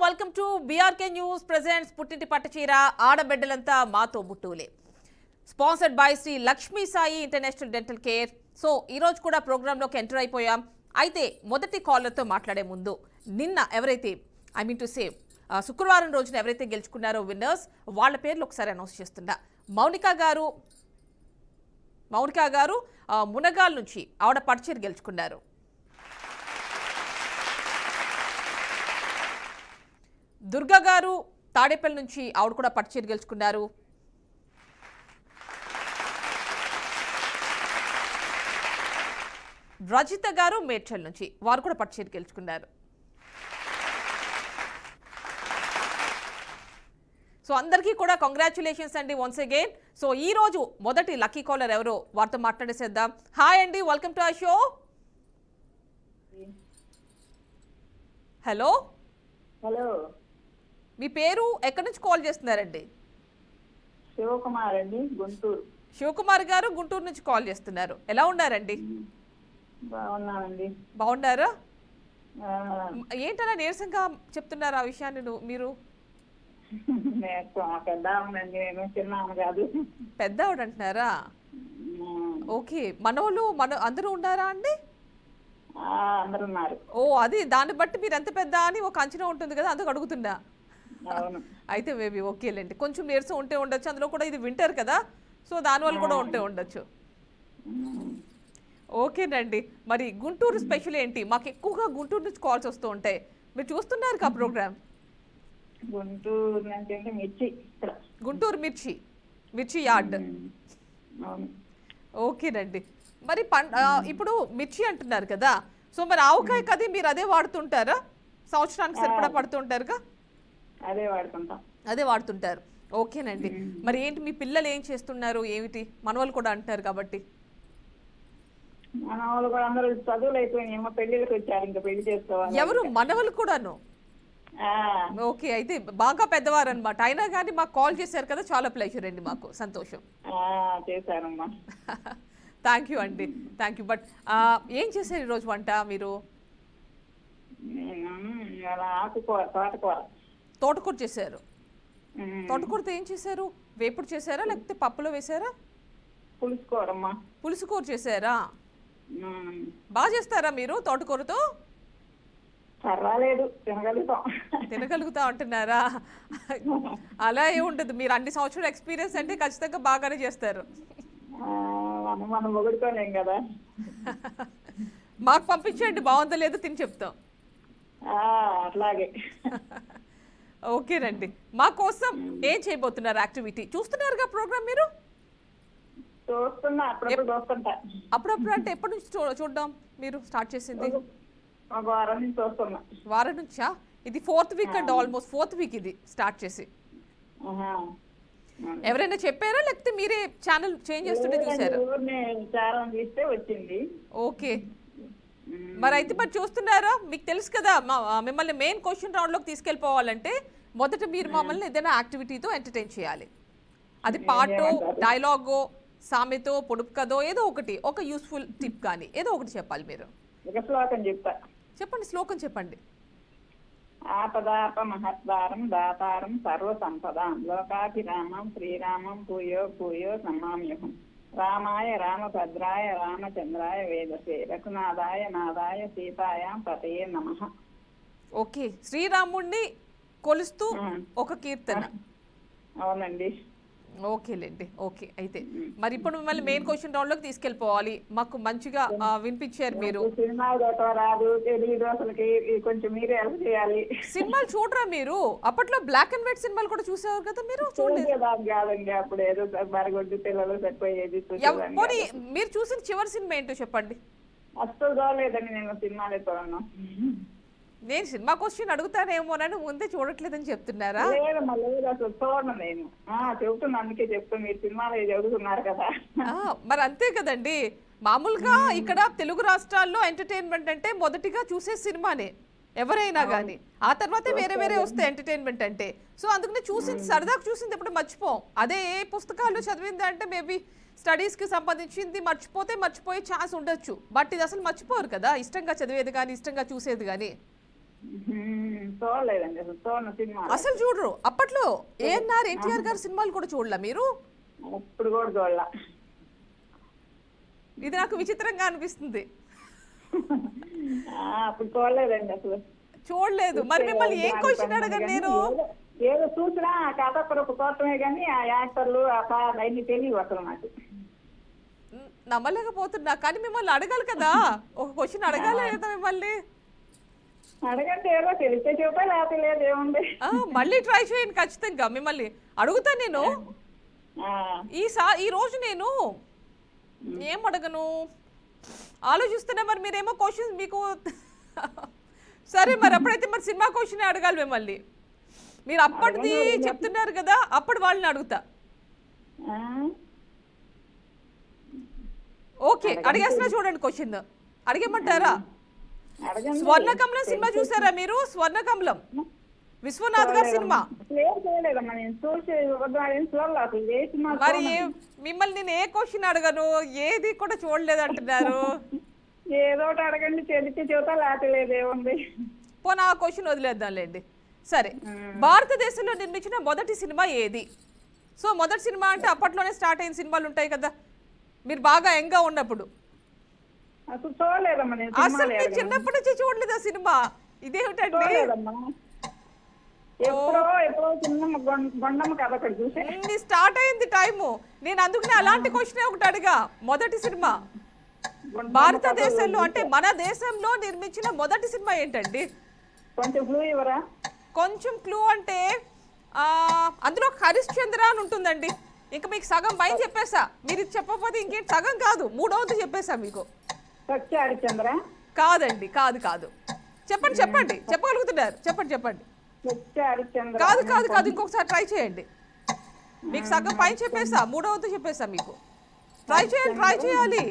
Welcome to BRK news presents పుట్టింటి పట్టుచీర ఆడబిడ్డలంతా మాతో బుట్టులే sponsored by Shri Lakshmi Sai international dental care so ఈ రోజు కూడా ప్రోగ్రాంలోకి ఎంటర్ అయిపోయాం అయితే మొదటి కాలర్తో మాట్లాడే ముందు నిన్న ఎవరైతే ఐ మీన్ టు సేవ్ శుక్రవారం రోజున ఎవరైతే గెలుచుకున్నారో విన్నర్స్ వాళ్ళ పేర్లు ఒకసారి అనౌన్స్ చేస్తున్నా మౌనిక గారు మౌనిక గారు ఆ, మునగాల్ నుంచి ఆవిడ పట్టుచీర గెలుచుకున్నారు దుర్గా గారు తాడేపల్లి నుంచి ఆవిడ కూడా పట్టుచీర గెలుచుకున్నారు రజిత గారు మేడ్చల్ నుంచి వారు కూడా పట్టుచీర గెలుచుకున్నారు సో అందరికీ కూడా కంగ్రాచులేషన్స్ అండి వన్స్ అగైన్ సో ఈ రోజు మొదటి లక్కీ కాలర్ ఎవరో వారితో మాట్లాడేసేద్దాం హాయ్ అండి welcome to the show hello hello మీ పేరు ఎక్కడి నుంచి కాల్ చేస్తున్నారండి శివకుమార్ అండి గుంటూరు శివకుమార్ గారు గుంటూరు నుంచి కాల్ చేస్తున్నారు ఎలా ఉన్నారండి బాగున్నానండి బాగున్నారా ఆ, ఏంటలా నీరసంగా చెప్తున్నారు ఆ విషయాన్ని నువ్వు- మీరు నేను పెద్ద ఆమెనండి నేను చిన్న ఆమె కాదు పెద్ద ఆవిడ అంటున్నారా ఉమ్, ఓకే మనోళ్ళు మన అందరూ ఉన్నారా అండి ఆ, అందరు ఉన్నారు ఓ అది దాన్ని బట్టి మీరు ఎంత పెద్ద అని ఒక అంచనా ఉంటుంది కదా అందుకు అడుగుతున్నా అవును అయితే మేబీ ఓకేలేండి కొంచెం నీరసం ఉంటే ఉండొచ్చు అందులో కూడా ఇది వింటర్ కదా సో దానివల్ల కూడా ఉంటే ఉండొచ్చు ఉమ్, ఓకేనండి మరి గుంటూరు స్పెషల్ ఏంటి మాకు ఎక్కువగా గుంటూరు నుంచి కాల్స్ వస్తూ ఉంటాయి మీరు చూస్తున్నారు కా ప్రోగ్రామ్ గుంటూరు నుంచి అంటే మిర్చి ఇక్కడ గుంటూరు మిర్చి మిర్చి యార్డ్ ఉమ్, అవును ఓకేనండి మరి పం ఆ, ఇప్పుడు మిర్చి అంటున్నారు కదా సో మరి ఆవకాయ కది మీరు అదే వాడుతుంటారా సంవత్సరానికి సరిపడా పడుతుంటారుగా అదే వాడుకుంటాం అదే వాడుతుంటారు ఓకేనండి మరి ఏంటి మీ పిల్లలు ఏం చేస్తున్నారు ఏమిటి మనవాళ్ళు కూడా అంటున్నారు కాబట్టి మన వాళ్ళు కూడా అందరూ చదువులు అయిపోయినాయి ఏమో పెళ్ళిళ్ళకి వచ్చారు ఇంకా పెళ్లి చేసుకోవాలి ఎవరు మనవలు కూడాను ఆ, ఓకే అయితే బాగా పెద్దవారు అనమాట అయినా కానీ మాకు కాల్ చేశారు కదా చాలా ప్లెజర్ అండి మాకు సంతోషం ఆ, చేశానమ్మా థ్యాంక్ యూ అండి థ్యాంక్ యూ బట్ ఏం చేశారు ఈరోజు వంట మీరు నేను ఇవాళ ఆకుకూర తోటకూర తోటకూర చేశారు ఉమ్, తోటకూరతో ఏం చేశారు వేపుడు చేశారా లేకపోతే పప్పులో వేశారా పులుసుకోరమ్మా పులుసు కూర చేశారా ఉమ్, బాగా చేస్తారా మీరు తోటకూరతో పర్వాలేదు తినగలుగుతాం తినగలుగుతా అంటున్నారా అలా ఏ ఉండదు మీరు అన్ని సంవత్సరాల ఎక్స్పీరియన్స్ అంటే ఖచ్చితంగా బాగానే చేస్తారు ఆ, మనం మనం పొగుడుకోలేం కదా మాకు పంపించండి బాగుందో లేదో తిని చెప్తాం ఆ, అట్లాగే ఓకేనండి మా కోసం ఏం చేయబోతున్నారు యాక్టివిటీ చూస్తున్నారుగా ప్రోగ్రామ్ మీరు చూస్తున్నా అప్పుడప్పుడు చూస్తుంటా అప్పుడప్పుడు అంటే ఎప్పటి నుంచి చూ- చూడడం మీరు స్టార్ట్ చేసింది ఒక వారం నుంచి చూస్తున్నా వారం నుంచా ఇది ఫోర్త్ వీక్ అండి ఆల్మోస్ట్ ఫోర్త్ వీక్ ఇది స్టార్ట్ చేసి ఆహా. ఎవరైనా చెప్పారా లేకపోతే మీరే ఛానల్ చేంజ్ చేస్తుంటే చూసారా ఊరిని చారం తీస్తే వచ్చింది ఓకే మరి అయితే మరి చూస్తున్నారా మీకు తెలుసు కదా మా- ఆ, మిమ్మల్ని మెయిన్ క్వశ్చన్ రౌండ్లోకి తీసుకెళ్ళిపోవాలంటే మొదట మీరు మమ్మల్ని ఏదైనా యాక్టివిటీతో ఎంటర్టైన్ చేయాలి అది పాటో డైలాగో సామెతో పొడుపు కదో ఏదో ఒకటి ఒక యూస్ఫుల్ టిప్ కానీ ఏదో ఒకటి చెప్పాలి మీరు ఒక శ్లోకం చెప్తా చెప్పండి శ్లోకం చెప్పండి ఆపదాప మహద్వారం దాతారం సర్వ సంపదాం లోకాభిరామం శ్రీరామం పూయో పూయో సమామ్యహం రామాయ రామభద్రాయ రామచంద్రాయ వేదసే రఘునాథాయ నాదాయ సీతాయాం పతయే నమః ఓకే శ్రీరాముణ్ణి కొలుస్తూ మ్మ్. ఒక కీర్తన అవునండి ఓకేలేండి ఓకే అయితే మరి ఇప్పుడు మిమ్మల్ని మెయిన్ క్వశ్చన్ రౌండ్లోకి తీసుకెళ్ళిపోవాలి మాకు మంచిగా ఆ, వినిపించారు మీరు సినిమా గట్రా రాదు తెలియదు అసలుకి ఇది కొంచెం మీరే హెల్ప్ చేయాలి సినిమాలు చూడరా మీరు అప్పట్లో బ్లాక్ అండ్ వైట్ సినిమాలు కూడా చూసేవారు కదా మీరు చూడలేదు చూసేదాన్ని కాదండి అప్పుడు ఏదో బరగొడ్డు పిల్లలు సరిపోయేది ఎవ- చూసేదాన్ని పోనీ మీరు చూసిన చివరి సినిమా ఏంటో చెప్పండి అస్సలు చూడలేదండి నేను సినిమాలు చూడను నేను సినిమా క్వశ్చన్ అడుగుతానేమోనని ముందే చూడట్లేదని చెప్తున్నారా లేదమ్మా లేదు అసలు చూడను నేను ఆ, చెబుతున్నా అందుకే చెప్తా మీరు సినిమాలు చదువుతున్నారు కదా ఆ, మరి అంతే కదండి మామూలుగా ఇక్కడ తెలుగు రాష్ట్రాల్లో ఎంటర్టైన్మెంట్ అంటే మొదటిగా చూసే సినిమానే ఎవరైనా కానీ ఆ తర్వాతే వేరే వేరే వస్తాయి ఎంటర్టైన్మెంట్ అంటే సో అందుకనే చూసింది సరదాగా చూసింది ఎప్పుడు మర్చిపోం అదే ఏ పుస్తకాలు చదివింది అంటే మేబీ స్టడీస్కి సంబంధించింది మర్చిపోతే మర్చిపోయే ఛాన్స్ ఉండొచ్చు బట్ ఇది అసలు మర్చిపోరు కదా ఇష్టంగా చదివేది కానీ ఇష్టంగా చూసేది కానీ మ్మ్. చూడలేదండి అసలు చూడను సినిమా అసలు చూడరు అప్పట్లో ఏఎన్ఆర్ ఎన్టీఆర్ గారి సినిమాలు కూడా చూడలా మీరు ఇప్పుడు కూడా చూడాల ఇది నాకు విచిత్రంగా అనిపిస్తుంది అప్పుడు చూడలేదండి అసలు చూడలేదు మరి మిమ్మల్ని ఏం క్వశ్చన్ అడగను నేను ఏదో- ఏదో చూసినా ఆ కథ కొరకు కోసమే కానీ ఆ యాక్టర్లు ఆ సార్ అన్ని తెలియవు అసలు నాకు న- నమ్మలేకపోతున్నా కానీ మిమ్మల్ని అడగాలి కదా ఒక క్వశ్చన్ అడగాలి కదా మిమ్మల్ని అడగండి ఏదో తెలిస్తే చెప్పా లేకపోతే లేదు ఏముంది ఆ, మళ్ళీ ట్రై చేయండి ఖచ్చితంగా మిమ్మల్ని అడుగుతా నేను ఆ, ఈ సా ఈ రోజు నేను ఏం అడగను ఆలోచిస్తున్నా మరి మీరేమో క్వశ్చన్స్ మీకు సరే మరి అప్పుడైతే మరి సినిమా క్వశ్చన్ అడగాలి మిమ్మల్ని మీరు అప్పటిది చెప్తున్నారు కదా అప్పటి వాళ్ళని అడుగుతా ఆ, ఓకే అడిగేస్తున్నా చూడండి క్వశ్చన్ అడిగేమంటారా అడగండి స్వర్ణకమలం సినిమా చూసారా మీరు స్వర్ణకమలం విశ్వనాథ్ గారి సినిమా లేదు చేయలేదమ్మా నేను చూసి వద్దామని చూడలేదు అసలు ఏ సినిమా మరి చూడను. ఏ- మిమ్మల్ని నేను ఏ క్వశ్చన్ అడగను ఏది కూడా చూడలేదు అంటున్నారు ఏదో ఒకటి అడగండి తెలిస్తే చెబుతా లేకపోతే లేదు ఏముంది పోనీ ఆ క్వశ్చన్ వదిలేద్దాంలేండి సరే భారతదేశంలో నిర్మించిన మొదటి సినిమా ఏది సో మొదటి సినిమా అంటే అప్పట్లోనే స్టార్ట్ అయిన సినిమాలు ఉంటాయి కదా మీరు బాగా యంగ్గా ఉన్నప్పుడు అసలు చూడలేదమ్మా నేను అసలు సినిమాలు మీరు చిన్నప్పటి నుంచి చూడలేదు ఆ సినిమా ఇదేమిటండి చూడలేదమ్మా ఎప్పుడో ఎప్పుడో చిన్న గొం- గొండమ్మ కథ ఒకటి చూసే ఇది స్టార్ట్ అయింది టైము నేను అందుకనే అలాంటి క్వశ్చన్ ఒకటి అడిగా మొదటి సినిమా భారతదేశంలో అంటే మన దేశంలో నిర్మించిన మొదటి సినిమా ఏంటండి కొంచెం ఫ్లూ ఇవ్వరా కొంచెం క్లూ అంటే ఆ, అందులో హరిశ్చంద్ర అని ఉంటుందండి ఇంకా మీకు సగం పైన చెప్పేసా మీరు ఇది చెప్పకపోతే ఇంకేంటి సగం కాదు మూడవది చెప్పేసా మీకు సత్య హరిచంద్ర కాదండి కాదు కాదు చెప్పండి చెప్పండి చెప్పగలుగుతున్నారు చెప్పండి చెప్పండి సత్య హరిచంద్ర కాదు కాదు కాదు ఇంకొకసారి ట్రై చేయండి మీకు సగం పైన చెప్పేసా మూడవది చెప్పేసా మీకు ట్రై చేయండి ట్రై చేయాలి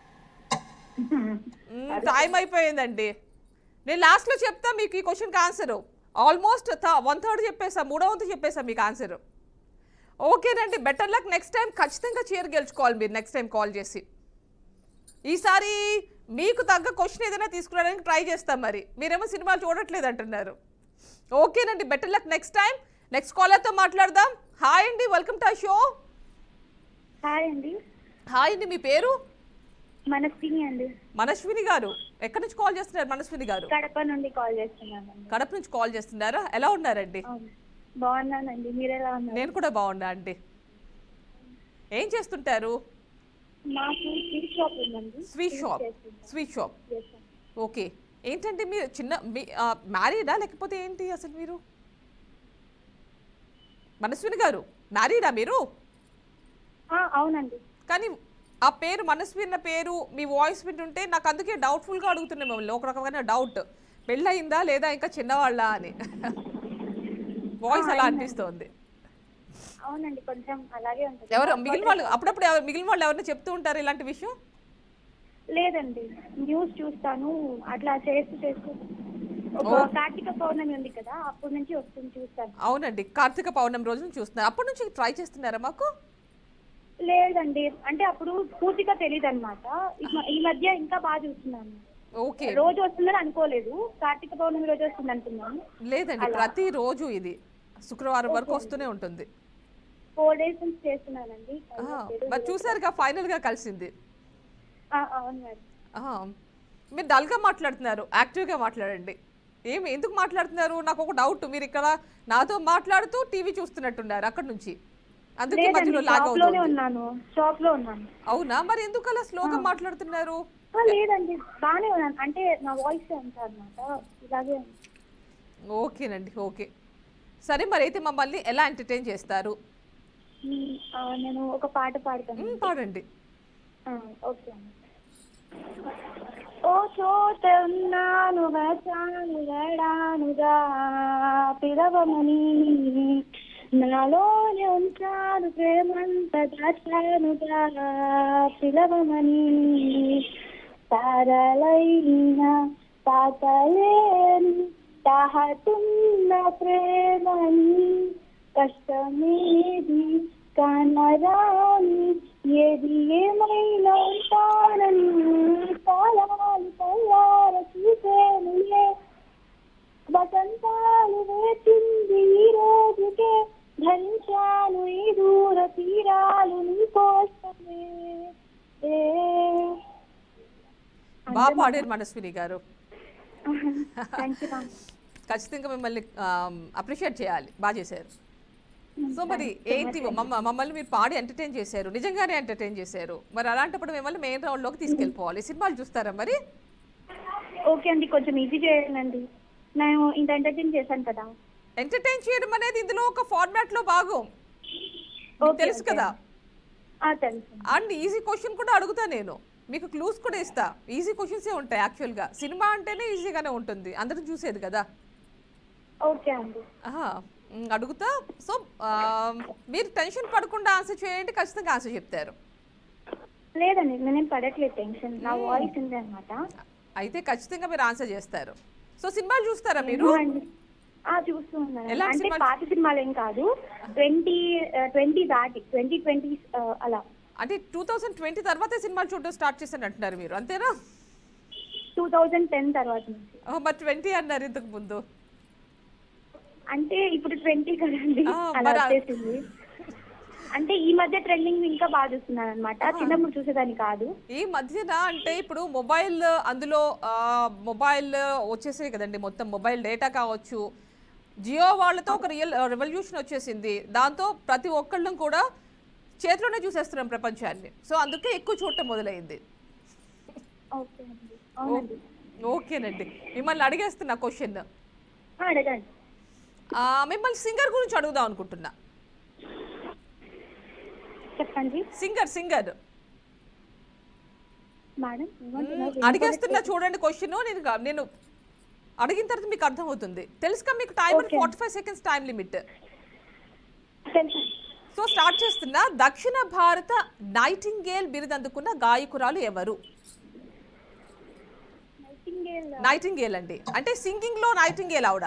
టైం అయిపోయిందండి నేను లాస్ట్లో చెప్తా మీకు ఈ క్వశ్చన్కి ఆన్సర్ ఆల్మోస్ట్ వన్ థర్డ్ చెప్పేసా మూడో వంతు చెప్పేసా మీకు ఆన్సర్ ఓకేనండి బెటర్ లక్ నెక్స్ట్ టైం ఖచ్చితంగా చీర గెలుచుకోవాలి మీరు నెక్స్ట్ టైం కాల్ చేసి ఈసారి మీకు తగ్గ క్వశ్చన్ ఏదైనా తీసుకురావడానికి ట్రై చేస్తాం మరి మీరేమో సినిమాలు చూడట్లేదు అంటున్నారు ఓకేనండి better luck next time next కాలర్తో మాట్లాడదాం హాయ్ అండి వెల్కమ్ టు షో హాయ్ అండి హాయ్ అండి మీ పేరు మనస్విని అండి మనస్విని గారు ఎక్కడి నుంచి కాల్ చేస్తున్నారు మనస్విని గారు కడప నుండి కాల్ చేస్తున్నానండి కడప నుంచి కాల్ చేస్తున్నారా ఎలా ఉన్నారండి అవును బాగున్నానండి మీరు ఎలా ఉన్నారు నేను కూడా బాగున్నా అండి ఏం చేస్తుంటారు మాకు స్వీట్ షాప్ ఉందండి sweet shop sweet shop Yes, sir. Okay ఏంటంటే మీరు చిన్న మీ మ్యారీడా లేకపోతే ఏంటి అసలు మీరు మనస్విని గారు మ్యారీడా మీరు ఆ, అవునండి కానీ ఆ పేరు మనస్విన్న పేరు మీ వాయిస్ వింటుంటే నాకు అందుకే డౌట్ఫుల్గా అడుగుతున్నాను మిమ్మల్ని ఒక రకమైన డౌట్ పెళ్ళయిందా లేదా ఇంకా చిన్నవాళ్ళ అని వాయిస్ అలా అనిపిస్తోంది అవునండి కొంచెం అలాగే ఉంటుంది ఎవరు మిగిలిన వాళ్ళు అప్పుడప్పుడు ఎవరు- మిగిలిన వాళ్ళు ఎవరైనా చెప్తూ ఉంటారు ఇలాంటి విషయం లేదండి న్యూస్ చూస్తాను అట్లా చేస్తూ చేస్తూ ఒక కార్తీక పౌర్ణమి ఉంది కదా అప్పటి నుంచి వస్తుంది చూస్తాను అవునండి కార్తీక పౌర్ణమి రోజున చూస్తున్నారు అప్పటి నుంచి ట్రై చేస్తున్నారా మాకు లేదండి అంటే అప్పుడు పూర్తిగా తెలియదు అనమాట ఈ మధ్య ఇంకా బాగా చూస్తున్నాను ఓకే రోజు వస్తుందని అనుకోలేదు కార్తీక పౌర్ణమి రోజు వస్తుంది అనుకున్నాను లేదండి ప్రతి రోజు ఇది శుక్రవారం వరకు వస్తూనే ఉంటుంది ఫోర్ డేస్ నుంచి చేస్తున్నానండి ఆ, మరి చూసారుగా ఫైనల్ గా కలిసింది ఆ, అవును మేడం ఆ, మీరు డల్గా మాట్లాడుతున్నారు యాక్టివ్గా మాట్లాడండి ఏమి ఎందుకు మాట్లాడుతున్నారు నాకు ఒక డౌట్ మీరు ఇక్కడ నాతో మాట్లాడుతూ టీవీ చూస్తున్నట్టున్నారు అక్కడ నుంచి అందుకే లేదండి మధ్యలో లాగ్ షాప్ లోనే అవుతుంది ఉన్నాను షాప్ లో ఉన్నాను అవునా మరి ఎందుకు అలా స్లోగా మాట్లాడుతున్నారు ఆ, లేదండి బాగానే ఉన్నాను అంటే నా వాయిస్ అంత అనమాట ఇలాగే ఉంది. ఓకేనండి ఓకే సరే మరి అయితే మమ్మల్ని ఎలా ఎంటర్టైన్ చేస్తారు ఉమ్, ఆ, నేను ఒక పాట పాడతాను మ్, పాడండి ఆ, ఓకే అండి ఓ చోట ఉన్నాను వచ్చాను గడానుగా పిలవమని నాలోనే ఉంచాను ప్రేమంత దాచానుగా పిలవమని తారలైన తాకలేని తాహతున్న ప్రేమని కష్టమేది కనరాని ఏది ఏమైనా ఉంటానని కాలాలు కల్లార చూసేనులే వసంతాల ధరించాను ఈ దూర తీరాలు నీ కోసమే ఏ. బాగా పాడారు మనస్విని గారు థ్యాంక్ యూ మ్యామ్ ఖచ్చితంగా మిమ్మల్ని అప్రిషియేట్ చేయాలి బాగా చేశారు సో మరి ఏంటి మమ్మ మమ్మల్ని మీరు పాడి ఎంటర్టైన్ చేశారు నిజంగానే ఎంటర్టైన్ చేశారు మరి అలాంటప్పుడు మిమ్మల్ని మెయిన్ రౌండ్లోకి తీసుకెళ్ళిపోవాలి సినిమాలు చూస్తారా మరి ఓకే అండి కొంచెం ఈజీ చేయండి నేను ఇంత ఎంటర్టైన్ చేశాను కదా ఎంటర్టైన్ చేయడం అనేది ఇందులో ఒక ఫార్మాట్లో భాగం ఓకే, తెలుసు ఓకే. కదా ఆ, తెలుసు అండ్ ఈజీ క్వశ్చన్ కూడా అడుగుతా నేను మీకు క్లూస్ కూడా ఇస్తా ఈజీ క్వశ్చన్సే ఉంటాయి యాక్చువల్గా సినిమా అంటేనే ఈజీగానే ఉంటుంది అందరూ చూసేది కదా ఓకే అండి ఆహా, మ్, అడుగుతా సో ఆ, మీరు టెన్షన్ పడకుండా ఆన్సర్ చేయండి ఖచ్చితంగా ఆన్సర్ చెప్తారు లేదండి నేనేం పడట్లేదు టెన్షన్ నా వాయిస్ ఉంది అనమాట అయితే ఖచ్చితంగా మీరు ఆన్సర్ చేస్తారు సో సినిమాలు చూస్తారా మీరు అండి ఆ చూస్తూ ఉన్నాను ఎలాంటి అంటే సినిమాలు? పాత సినిమాలు ఏం కాదు ట్వంటీ ట్వంటీ దాటి ట్వంటీ ట్వంటీ అలా అంటే టూ థౌసండ్ ట్వంటీ తర్వాతే సినిమాలు చూడడం స్టార్ట్ చేశాను అంటున్నారు మీరు అంతేనా టూ థౌజండ్ టెన్ తర్వాత నుంచి ఓ, మరి ట్వంటీ అన్నారు ఇంతకు ముందు అంటే ఇప్పుడు ట్వంటీ కదండి ఆ, అలా మరి ఆ- వచ్చేసింది అంటే ఈ మధ్య ట్రెండింగ్ ఇంకా బాగా చూస్తున్నాను అనమాట చిన్నప్పుడు చూసేదాన్ని కాదు ఈ మధ్యన అంటే ఇప్పుడు మొబైల్ అందులో ఆ, మొబైల్ వచ్చేసాయి కదండి మొత్తం మొబైల్ డేటా కావచ్చు జియో వాళ్ళతో ఒక రియల్ రెవల్యూషన్ వచ్చేసింది దాంతో ప్రతి ఒక్కళ్ళం కూడా చేతిలోనే చూసేస్తున్నాం ప్రపంచాన్ని సో అందుకే ఎక్కువ చూడటం మొదలైంది ఓకే అండి అవునండి ఓకేనండి మిమ్మల్ని అడిగేస్తున్నా క్వశ్చన్ ఆ, అడగండి మిమ్మల్ని సింగర్ గురించి అడుగుదాం అనుకుంటున్నా చెప్పండి సింగర్ సింగర్ మేడం ఏమంటున్నారు? అడిగేస్తున్నా చూడండి క్వశ్చన్ నేను గా- నేను అడిగిన తర్వాత మీకు అర్థమవుతుంది తెలుసుగా మీకు time Okay. Forty five seconds time limit తెలుసు సో స్టార్ట్ చేస్తున్నా దక్షిణ భారత నైటింగేల్ బిరుదు అందుకున్న గాయకురాలు ఎవరు నైటింగేల్ నైటింగేల్ అండి అంటే సింగింగ్ లో నైటింగేల్ ఆవిడ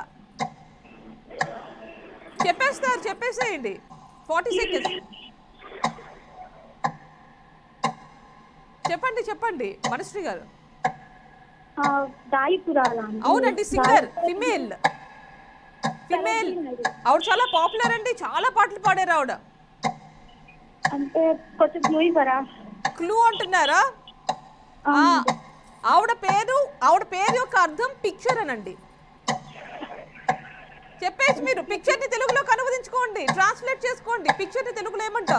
చెప్పేస్తారు చెప్పేసేయండి ఫార్టీ సెకండ్స్ చెప్పండి చెప్పండి మనశ్రీ గారు ఆ, గాయకురాలా అండి? అవునండి సింగర్ గాయకురాలు. ఫిమేల్ ఫిమేల్ సరోజిని ఆవిడ చాలా పాపులర్ అండి చాలా పాటలు పాడారు ఆవిడ అంటే కొంచెం క్లూ ఇవ్వరా క్లూ అంటున్నారా ఆ, అవునండి. ఆవిడ పేరు ఆవిడ పేరు యొక్క అర్థం పిక్చర్ అనండి చెప్పేసి మీరు పిక్చర్ ని తెలుగులోకి అనువదించుకోండి ట్రాన్స్లేట్ చేసుకోండి పిక్చర్ ని తెలుగులో ఏమంటాం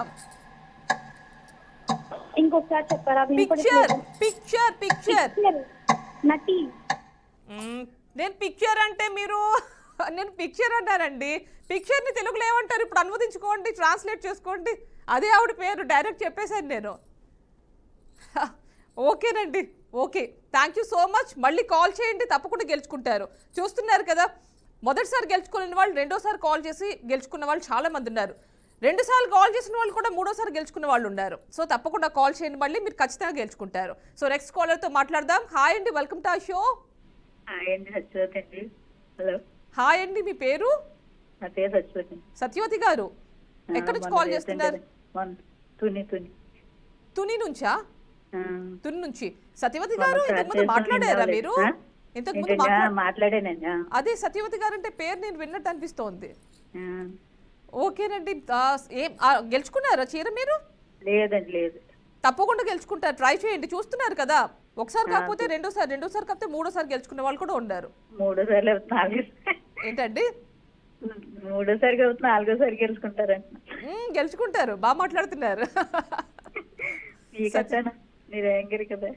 ఇంకొకసారి చెప్పారా పిక్చర్ పిక్చర్ పిక్చర్ పిక్చర్ నటి నేను పిక్చర్ అంటే మీరు నేను పిక్చర్ అన్నానండి పిక్చర్ ని తెలుగులో ఏమంటారు ఇప్పుడు అనువదించుకోండి ట్రాన్స్లేట్ చేసుకోండి అదే ఆవిడ పేరు డైరెక్ట్ చెప్పేశాను నేను హ, ఓకేనండి okay thank you so much మళ్ళీ కాల్ చేయండి తప్పకుండా గెలుచుకుంటారు చూస్తున్నారు కదా మొదటిసారి గెలుచుకున్న వాళ్ళు రెండోసారి కాల్ చేసి గెలుచుకున్న వాళ్ళు చాలా మంది ఉన్నారు రెండుసార్లు కాల్ చేసిన వాళ్ళు కూడా మూడోసారి గెలుచుకున్న వాళ్ళు ఉన్నారు సో తప్పకుండా కాల్ చేయండి మళ్ళీ మీరు ఖచ్చితంగా గెలుచుకుంటారు సో నెక్స్ట్ కాలర్తో మాట్లాడదాం హాయ్ అండి welcome to the show hi అండి సత్యవతి అండి హలో హాయ్ అండి మీ పేరు నా పేరు సత్యవతి సత్యవతి గారు ఎక్కడి నుంచి కాల్ చేస్తున్నారు వన్ తుని తుని తుని నుంచా ఆ, తుని నుంచి సత్యవతి మొన్న గారు start ఇంతకుముందు చేసాం, మాట్లాడారా విన్నాలే. మీరు ఆ? ఇంతకుముందు ఏంటండి? ఆ, మాట్లా- మాట్లాడానండి ఆ, అదే సత్యవతి గారు అంటే పేరు నేను విన్నట్టు అనిపిస్తోంది ఆ. ఓకేనండి ఆ, ఏం ఆ, గెలుచుకున్నారా చీర మీరు లేదండి లేదు తప్పకుండా గెలుచుకుంటారు ట్రై చేయండి చూస్తున్నారు కదా ఒకసారి కాకపోతే రెండోసారి రెండోసారి కాకపోతే మూడోసారి గెలుచుకునే వాళ్ళు కూడా ఉన్నారు మూడోసారి లేకపోతే నాలుగో ఏంటండి మూడోసారి కాకపోతే నాలుగోసారి గెలుచుకుంటారండి మ్మ్, గెలుచుకుంటారు బాగా మాట్లాడుతున్నారు ఈ కథనా మీరు యాంకర్ కదా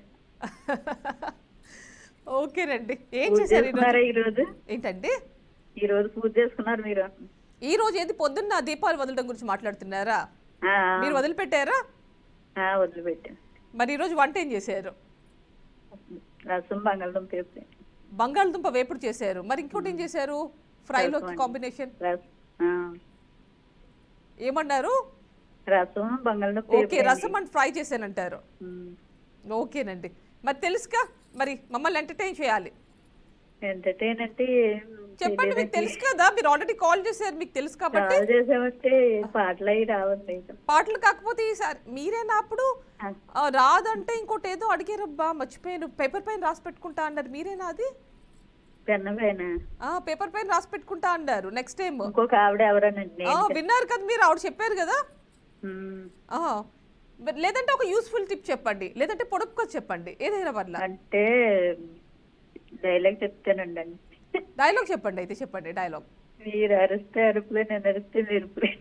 ఓకేనండి ఏం పూజ చేశారు ఈరోజు చేసుకున్నారా ఈ రోజు ఏంటండి ఈ రోజు పూజ చేసుకున్నారు మీరు ఈ రోజు ఏది పొద్దున్న దీపాలు వదలడం గురించి మాట్లాడుతున్నారా ఆ, మీరు వదిలిపెట్టారా ఆ, వదిలిపెట్టాను మరి ఈరోజు వంట ఏం చేశారు రసం బంగాళదుంప వేపుడు. బంగాళదుంప వేపుడు చేశారు మరి ఇంకోటి ఏం చేశారు ఫ్రైలోకి రసం. కాంబినేషన్ రసం ఆ, ఏమన్నారు రసం బంగాళదుంప ఓకే వేపుడు రసం అండ్ ఫ్రై చేశానంటారు ఉమ్. ఓకేనండి మరి తెలుసుగా మరి మమ్మల్ని ఎంటర్టైన్ చేయాలి ఎంటర్టైన్ అంటే ఏం చెప్పండి మీకు తెలియదండి. తెలుసు కదా మీరు ఆల్రెడీ కాల్ చేశారు మీకు తెలుసు కాబట్టి కాల్ చేసామంటే పాటలు అవి రావండి పాటలు కాకపోతే ఈసారి మీరేనా అప్పుడు ఆ, ఆ, రాదంటే ఇంకోటి ఏదో అడిగారబ్బా మర్చిపోయాను పేపర్ పైన రాసి పెట్టుకుంటా అన్నారు మీరేనా అది పెన్న పైన ఆ పేపర్ పైన రాసి పెట్టుకుంటా అన్నారు నెక్స్ట్ టైం ఇంకొక ఆవిడ ఎవరనండి ఆ, విన్నారు కదా మీరు ఆవిడ చెప్పారు కదా ఉమ్, ఆ, మరి లేదంటే ఒక యూస్ఫుల్ టిప్ చెప్పండి లేదంటే పొడుపుగా చెప్పండి ఏదైనా వల్ల అంటే డైలాగ్ చెప్తానండి అండి డైలాగ్ చెప్పండి అయితే చెప్పండి డైలాగ్ మీరు అరిస్తే అరుపులే నేను అరిస్తే మెరుపులే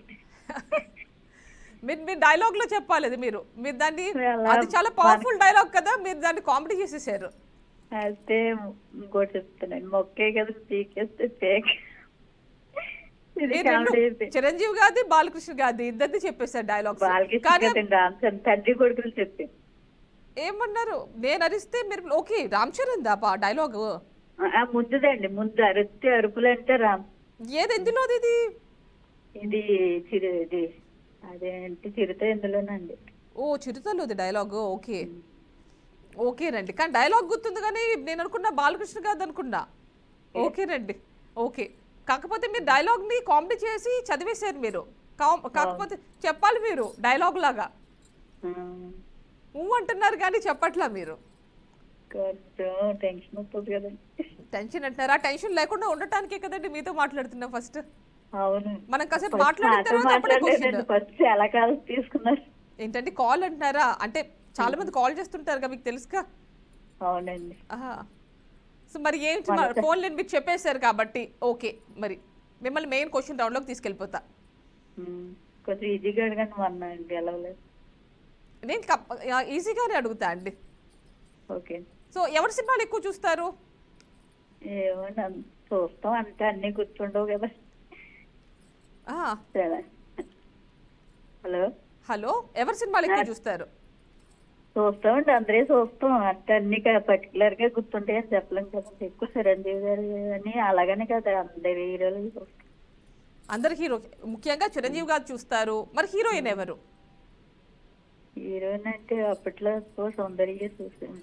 మీరు మీరు డైలాగ్ లో చెప్పాలి అది మీరు మీరు దాన్ని అలా అది చాలా పవర్ఫుల్ డైలాగ్ కదా మీరు దాన్ని కామెడీ చేసేసారు అయితే ఇంకోటి చెప్తానండి మొక్కే కదా పీకేస్తే పేక్ ఇది మీరు రెండు కామెడీ అయిపోయింది. చిరంజీవి గాది బాలకృష్ణ గాది ఇద్దరిది చెప్పేశారు డైలాగ్స్ బాలకృష్ణ కానీ కదండి రామచంద్ర తండ్రి కొడుకులు చెప్పి ఏమన్నారు నేను అరిస్తే మీరు ఓకే రామ్ చరణ్ దా డైలాగ్ ఆ ముందుదండి ముందు అరిస్తే అరుపులు అంటే రామ్ ఏది ఎందులోది ఇది ఇది చిరు ఇది అదేంటి చిరుత ఎందులోనండి ఓ చిరుతలోది డైలాగ్ ఓకే ఓకేనండి కానీ డైలాగ్ గుర్తుంది కానీ నేను అనుకున్నా బాలకృష్ణ గారు అనుకున్నా ఓకేనండి ఓకే కాకపోతే మీరు డైలాగ్ని కామెడీ చేసి చదివేశారు మీరు కామ్- కాకపోతే చెప్పాలి మీరు డైలాగ్ లాగా ఆ, ఊ అంటున్నారు కానీ చెప్పట్లా మీరు కొంచెం టెన్షన్ వస్తుంది కదండి టెన్షన్ అంటున్నారు ఆ టెన్షన్ లేకుండా ఉండటానికే కదండి మీతో మాట్లాడుతున్నాం ఫస్ట్ అవును మనం కాసేపు First మాట్లాడిన నాతో తర్వాత అప్పుడే మాట్లాడలేదండి క్వశ్చన్ ఫస్ట్ చాలా కాలం తీసుకున్నారు ఏంటంటే కాల్ అంటున్నారా అంటే చాలా మంది కాల్ చేస్తుంటారు కదా మీకు తెలుసుగా అవునండి ఆహా. సో మరి ఏంటి ఫోన్ లేని మీరు చెప్పేశారు కాబట్టి ఓకే మరి మిమ్మల్ని మెయిన్ క్వశ్చన్ రౌండ్లోకి తీసుకెళ్ళిపోతా ఉమ్, కొంచెం ఈజీగా అడగండి మొన్న గెలవలేదు నేను కప్- ఆ, ఈజీగానే అడుగుతా అండి ఓకే సో ఎవరి సినిమాలు ఎక్కువ చూస్తారు ఏమన్నా చూస్తాం అంతే అన్ని గుర్తుండవు కదా ఆహా. సరే హలో హలో ఎవరి సినిమాలు ఎక్కువ చూస్తారు చూస్తామండి అందరే చూస్తాం అంటే అన్ని పర్టికులర్ గా గుర్తుంటాయి అని చెప్పలేం కదండి ఎక్కువ చిరంజీవి గారు అని అలాగనే కదా అందరి హీరోలు చూస్తాం అందరు హీరో ముఖ్యంగా చిరంజీవి గారు చూస్తారు మరి హీరోయిన్ ఎవరు హీరోయిన్ అంటే అప్పట్లో ఎక్కువ సౌందర్య చూసామండి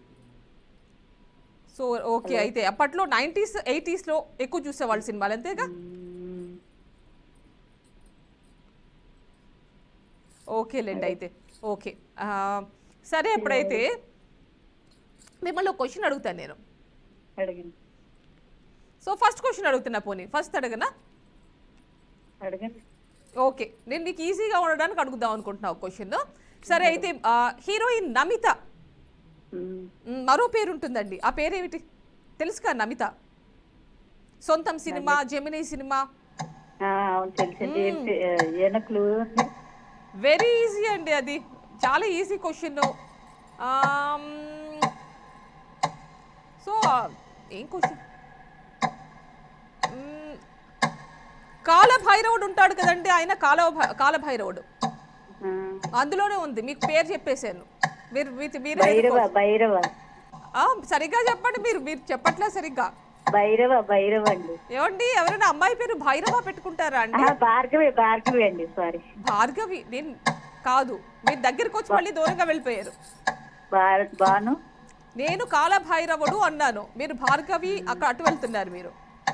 సో ఓకే అయితే అప్పట్లో నైంటీస్ ఎయిటీస్లో ఎక్కువ చూసేవాళ్ళు సినిమాలు అంతేగా ఉమ్, ఓకేలేండి అయితే ఓకే ఆ, సరే ఎప్పుడైతే మిమ్మల్ని ఒక క్వశ్చన్ అడుగుతాను నేను అడగండి సో ఫస్ట్ క్వశ్చన్ అడుగుతున్నా పోనీ ఫస్ట్ అడగనా అడగండి ఓకే నేను నీకు ఈజీగా ఉండడానికి అడుగుదాం అనుకుంటున్నా ఒక క్వశ్చన్ సరే అయితే ఆ, హీరోయిన్ నమిత ఉమ్, మ్, మరో పేరు ఉంటుందండి ఆ పేరేమిటి తెలుసుగా నమిత సొంతం సినిమా జెమినీ సినిమా ఆ, అవును తెలుసండి ఏంటి ఏమైనా క్లూ ఉంది వెరీ ఈజీ అండి అది చాలా ఈజీ క్వశ్చన్ సో ఏం క్వశ్చన్ కాలభైరవుడు ఉంటాడు కదండి ఆయన కాల కాలభైరవుడు ఆ, అందులోనే ఉంది మీకు పేరు చెప్పేశాను మీరు మీరు- మీరే భైరవ భైరవ ఆ, సరిగ్గా చెప్పండి మీరు మీరు చెప్పట్లే సరిగ్గా భైరవ భైరవ అండి ఏమండి ఎవరైనా అమ్మాయి పేరు భైరవ పెట్టుకుంటారా అండి ఆ, భార్గవి భార్గవి అండి సారీ భార్గవి నేను కాదు మీరు దగ్గరికి వచ్చి మళ్ళీ దూరంగా వెళ్ళిపోయారు బా- బాను నేను కాలభైరవుడు అన్నాను మీరు భార్గవి అక్కడ అటు వెళ్తున్నారు మీరు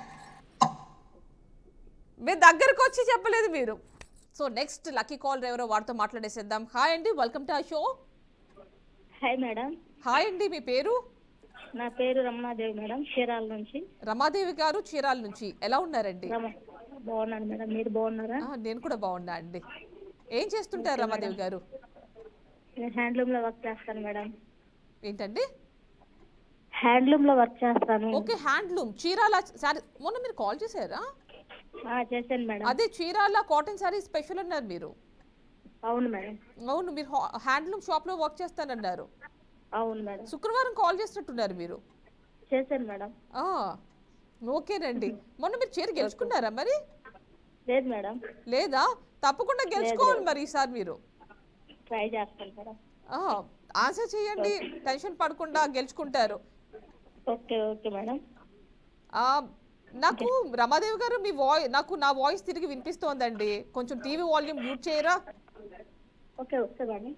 మీరు దగ్గరకు వచ్చి చెప్పలేదు మీరు సో నెక్స్ట్ లక్కీ కాల్ ఎవరో వారితో మాట్లాడేసేద్దాం హాయ్ అండి welcome to the show hi madam hi అండి మీ పేరు నా పేరు రమణాదేవి మేడం చీరాల నుంచి రమాదేవి గారు చీరాల నుంచి ఎలా ఉన్నారండి రమ బాగున్నాను మేడం మీరు బాగున్నారా ఆ, నేను కూడా బాగున్నా అండి ఏం చేస్తుంటారు రమాదేవి గారు నేను హ్యాండ్లూమ్ లో వర్క్ చేస్తాను మేడం ఏంటండి హ్యాండ్లూమ్ లో వర్క్ చేస్తాను ఓకే హ్యాండ్లూమ్ చీరాల సారీ మొన్న మీరు కాల్ చేశారా ఆ, చేశాను మేడం అదే చీరాల కాటన్ సారీ స్పెషల్ అన్నారు మీరు అవును మేడం అవును మీరు హా- హ్యాండ్లూమ్ షాప్లో వర్క్ చేస్తానన్నారు అవును మేడం శుక్రవారం కాల్ చేసినట్టున్నారు మీరు చేశాను మేడం ఆ, ఓకేనండి మొన్న మీరు చీర గెలుచుకున్నారా మరి లేదు మేడం లేదా తప్పకుండా గెలుచుకోవాలి మరి ఈసారి మీరు ట్రై చేస్తాను మేడం ఆ, ఆన్సర్ చేయండి టెన్షన్ పడకుండా గెలుచుకుంటారు ఓకే ఓకే మేడం ఆ, నాకు రమాదేవి గారు మీ వాయిస్ నాకు నా వాయిస్ తిరిగి వినిపిస్తోందండి కొంచెం టీవీ వాల్యూమ్ మ్యూట్ చేయరా okay okay madam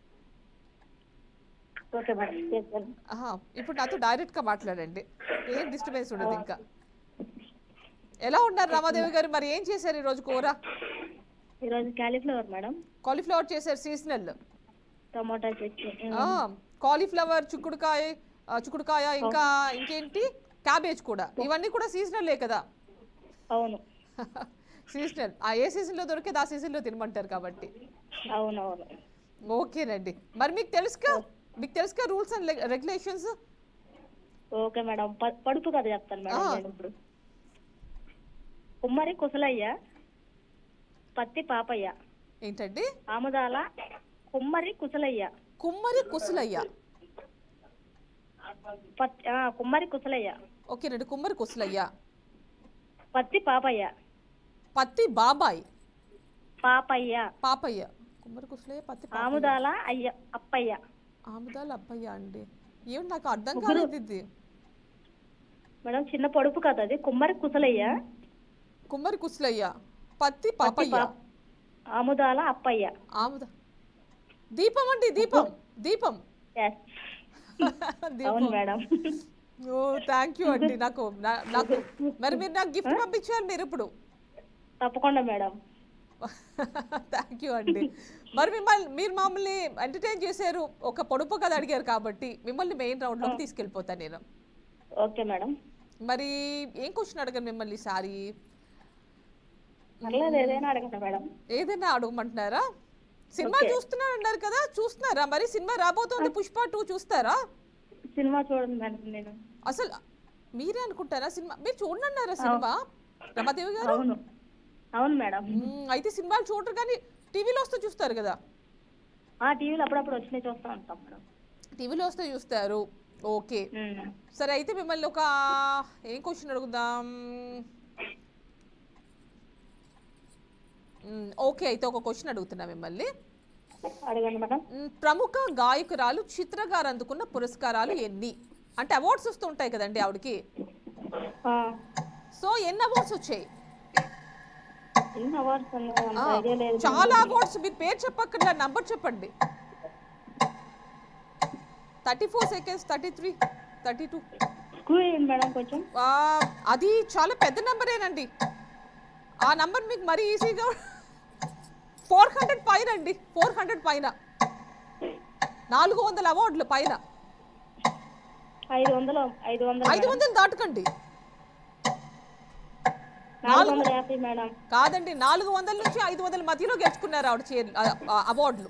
okay madam చేస్తాను ఆహా, ఇప్పుడు నాతో డైరెక్ట్గా మాట్లాడండి ఏం డిస్టర్బెన్స్ ఉండదు ఇంకా ఎలా ఉన్నారు రమాదేవి గారు మరి ఏం చేశారు ఈరోజు కూర ఈరోజు క్యాలీఫ్లవర్ మేడం కాలీఫ్లవర్ చేశారు సీజనల్ టమాటా చట్నీ కాలీఫ్లవర్ చిక్కుడుకాయ ఆ, చిక్కుడుకాయ ఇంకా ఇంకేంటి క్యాబేజ్ కూడా ఇవన్నీ కూడా సీజనల్లే కదా అవును సీజనల్ ఆ ఏ సీజన్లో దొరికేది ఆ సీజన్లో తినమంటారు కాబట్టి అవునవును ఓకేనండి మరి మీకు తెలుసుగా మీకు తెలుసుగా rules and regulations okay madam ప- పడుపు కథ చెప్తాను మేడం ఆ. నేను ఇప్పుడు కుమ్మరి కుసలయ్య పత్తి పాపయ్య ఏంటండి ఆముదాల కుమ్మరి కుసలయ్య కుమ్మరి కుసులయ్య పత్తి ఆ, కుమ్మరి కుసలయ్య ఓకేనండి కుమ్మరి కుసులయ్య పత్తి పాపయ్య పత్తి బాబాయ్ పాపయ్య పాపయ్య కుమ్మరి కుసులయ్య పత్తి పాపయ్య. ఆముదాల అయ్య అప్పయ్య ఆముదాల అప్పయ్య అండి ఏమిటి నాకు అర్థం కాలేదు ఇది మేడం చిన్న పొడుపు కథ అది కుమ్మరి కుసలయ్య కుమ్మరి కుసులయ్య పత్తి పత్తి పాపయ్య పాప ఆముదాల అప్పయ్య ఆముద దీపం అండి దీపం దీపం Yes. అవును దీపం మేడం ఓ థ్యాంక్ యూ అండి నాకు నా- నాకు మరి మీరు నాకు గిఫ్ట్ పంపించారు మీరు ఇప్పుడు తప్పకుండా మేడం థ్యాంక్ యూ అండి మరి మిమ్మల్ని మీరు మమ్మల్ని ఎంటర్టైన్ చేశారు ఒక పొడుపు కథ అడిగారు కాబట్టి మిమ్మల్ని మెయిన్ రౌండ్లోకి తీసుకెళ్ళిపోతాను నేను ఓకే మేడం మరి ఏం క్వశ్చన్ అడగను మిమ్మల్ని ఈసారి పర్లేదు ఏదైనా అడగండి మేడం ఏదైనా అడగమంటున్నారా సినిమా Okay. చూస్తున్నారు అన్నారు కదా చూస్తున్నారా మరి సినిమా రాబోతోంది పుష్ప టూ చూస్తారా సినిమా చూడండి మేడం నేను అసలు మీరే అనుకుంటారా సినిమా మీరు చూడండి అన్నారా సినిమా రమాదేవి గారు అవును అవును మేడం మ్మ్, అయితే సినిమాలు చూడరు కానీ టీవీలో వస్తే చూస్తారు కదా ఆ టీవీలో అప్పుడప్పుడు వచ్చినాయి చూస్తూ ఉంటాం మేడం టీవీలో వస్తే చూస్తారు ఓకే ఉమ్. సరే అయితే మిమ్మల్ని ఒక ఏం క్వశ్చన్ అడుగుదాం మ్మ్, ఓకే అయితే ఒక క్వశ్చన్ అడుగుతున్నా మిమ్మల్ని అడగండి మేడం మ్మ్, ప్రముఖ గాయకురాలు చిత్ర గారు అందుకున్న పురస్కారాలు ఎన్ని అంటే అవార్డ్స్ వస్తూ ఉంటాయి కదండి ఆవిడకి ఆ, సో ఎన్ని అవార్డ్స్ వచ్చాయి ఎన్ని అవార్డ్స్ అంత ఆ, ఐడియా లేదు చాలా అవార్డ్స్ మీరు పేరు చెప్పక్కర్లా నంబర్ చెప్పండి thirty four seconds thirty three thirty two school ఏంటి మేడం కొంచెం అది చాలా పెద్ద నెంబరేనండి ఆ నంబర్ మీకు మరీ ఈజీగా ఫోర్ హండ్రెడ్ పైన అండి ఫోర్ హండ్రెడ్ పైన నాలుగు వందల అవార్డులు పైన ఐదు వందలు ఐదు వందలు ఐదు వందలు దాటకండి నాలుగు వందల యాభై మేడం కాదండి నాలుగు వందల నుంచి ఐదు వందల మధ్యలో గెలుచుకున్నారు ఆవిడ చే అవార్డులు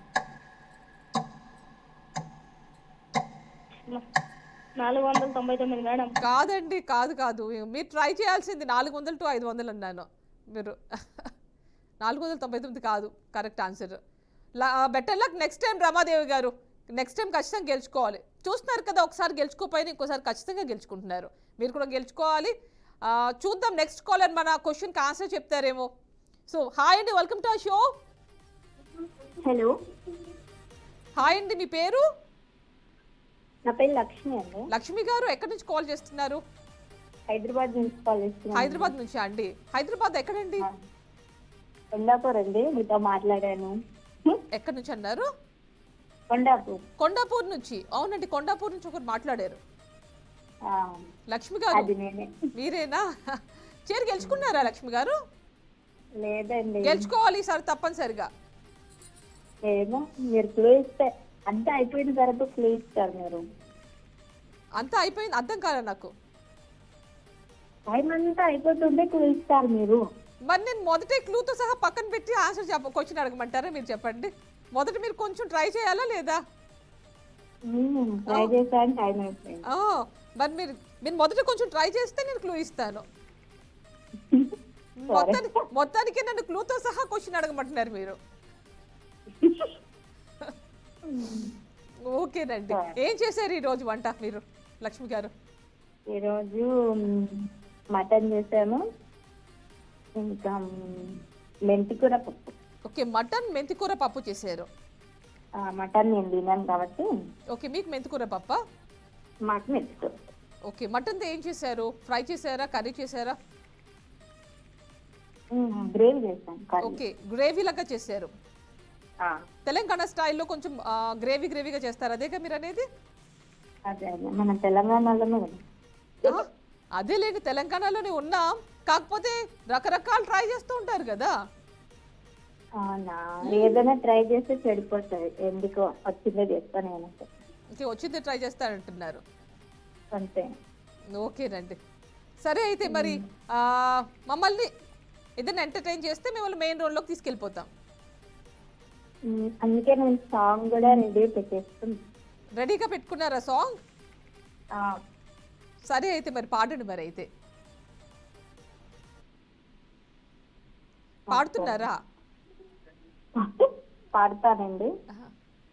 నాలుగు వందల తొంభై తొమ్మిది మేడం కాదండి కాదు కాదు మీరు ట్రై చేయాల్సింది నాలుగు వందలు టు ఐదు వందలు అన్నాను మీరు నాలుగు వందల తొంభై తొమ్మిది కాదు correct answer better luck next time Ramadevi garu next time ఖచ్చితంగా గెలుచుకోవాలి చూస్తున్నారు కదా ఒకసారి గెలుచుకోపోయినా ఇంకోసారి ఖచ్చితంగా గెలుచుకుంటున్నారు మీరు కూడా గెలుచుకోవాలి ఆ, చూద్దాం నెక్స్ట్ కాలర్ మన క్వశ్చన్కి ఆన్సర్ చెప్తారేమో సో హాయ్ అండి welcome to the show hello hi అండి మీ పేరు నా పేరు లక్ష్మి అండి లక్ష్మి గారు ఎక్కడి నుంచి కాల్ చేస్తున్నారు హైదరాబాద్ నుంచి కాల్ చేస్తున్నాను హైదరాబాద్ నుంచి అండి హైదరాబాద్ ఎక్కడండి కొండాపూర్ అండి మీతో మాట్లాడాను ఎక్కడి నుంచి అన్నారు కొండాపూర్ కొండాపూర్ నుంచి అవునండి కొండాపూర్ నుంచి ఒకరు మాట్లాడారు ఆ, లక్ష్మి గారు అది నేనే మీరేనా చేరి గెలుచుకున్నారా లక్ష్మి గారు లేదండి గెలుచుకోవాలి ఈసారి తప్పనిసరిగా ఏమో మీరు క్లూ ఇస్తే అంతా అయిపోయిన తర్వాత క్లూ ఇస్తారు మీరు అంతా అయిపోయింది అర్థం కాలే నాకు టైం అంతా అయిపోతుంటే క్లూ ఇస్తారు మీరు మరి నేను మొదటే క్లూతో సహా పక్కన పెట్టి ఆన్సర్ చెప్ప క్వశ్చన్ అడగమంటారా మీరు చెప్పండి మొదట మీరు కొంచెం ట్రై చేయాలా లేదా ట్రై చేశాను టైం అయిపోయింది ఆ, మరి మీరు మీరు మొదట కొంచెం ట్రై చేస్తే నేను క్లూ ఇస్తాను మొత్తానికి మొత్తానికి నన్ను క్లూతో సహా క్వశ్చన్ అడగమంటున్నారు మీరు ఓకేనండి ఏం చేశారు ఈ రోజు వంట మీరు లక్ష్మి గారు ఈరోజు మటన్ చేసాము ఇంకా మ్, మెంతికూర పప్పు ఓకే మటన్ మెంతికూర పప్పు చేశారు ఆ, మటన్ నేను తినాను కాబట్టి ఓకే మీకు మెంతికూర పప్ప మటన్ ఎక్కువ ఓకే మటన్తో ఏం చేశారు ఫ్రై చేశారా కర్రీ చేశారా గ్రేవీ చేస్తాను కర్రీ ఓకే గ్రేవీ లాగా చేశారు ఆ, తెలంగాణ స్టైల్లో కొంచెం గ్రేవీ గ్రేవీగా చేస్తారు అదేగా మీరు అనేది అదే అదే మన తెలంగాణలోనే కదా ఆ, అదే లేని తెలంగాణలోనే ఉన్నాం కాకపోతే రకరకాలు ట్రై చేస్తూ ఉంటారు కదా అవునా ఏదైనా ట్రై చేస్తే చెడిపోతుంది ఎందుకో వచ్చిందో చేస్తాను నేను ఓకే వచ్చింది ట్రై చేస్తారంటున్నారు అంతే ఓకేనండి సరే అయితే మరి ఆ, మమ్మల్ని ఏదైనా ఎంటర్టైన్ చేస్తే మిమ్మల్ని మెయిన్ రోల్లోకి తీసుకెళ్ళిపోతాం ఉమ్, అందుకే నేను సాంగ్ కూడా రెడీ పెట్టేస్తాను రెడీగా పెట్టుకున్నారా సాంగ్ సరే అయితే మరి పాడండి మరి అయితే పాడుతున్నారా పాడతానండి ఆహా.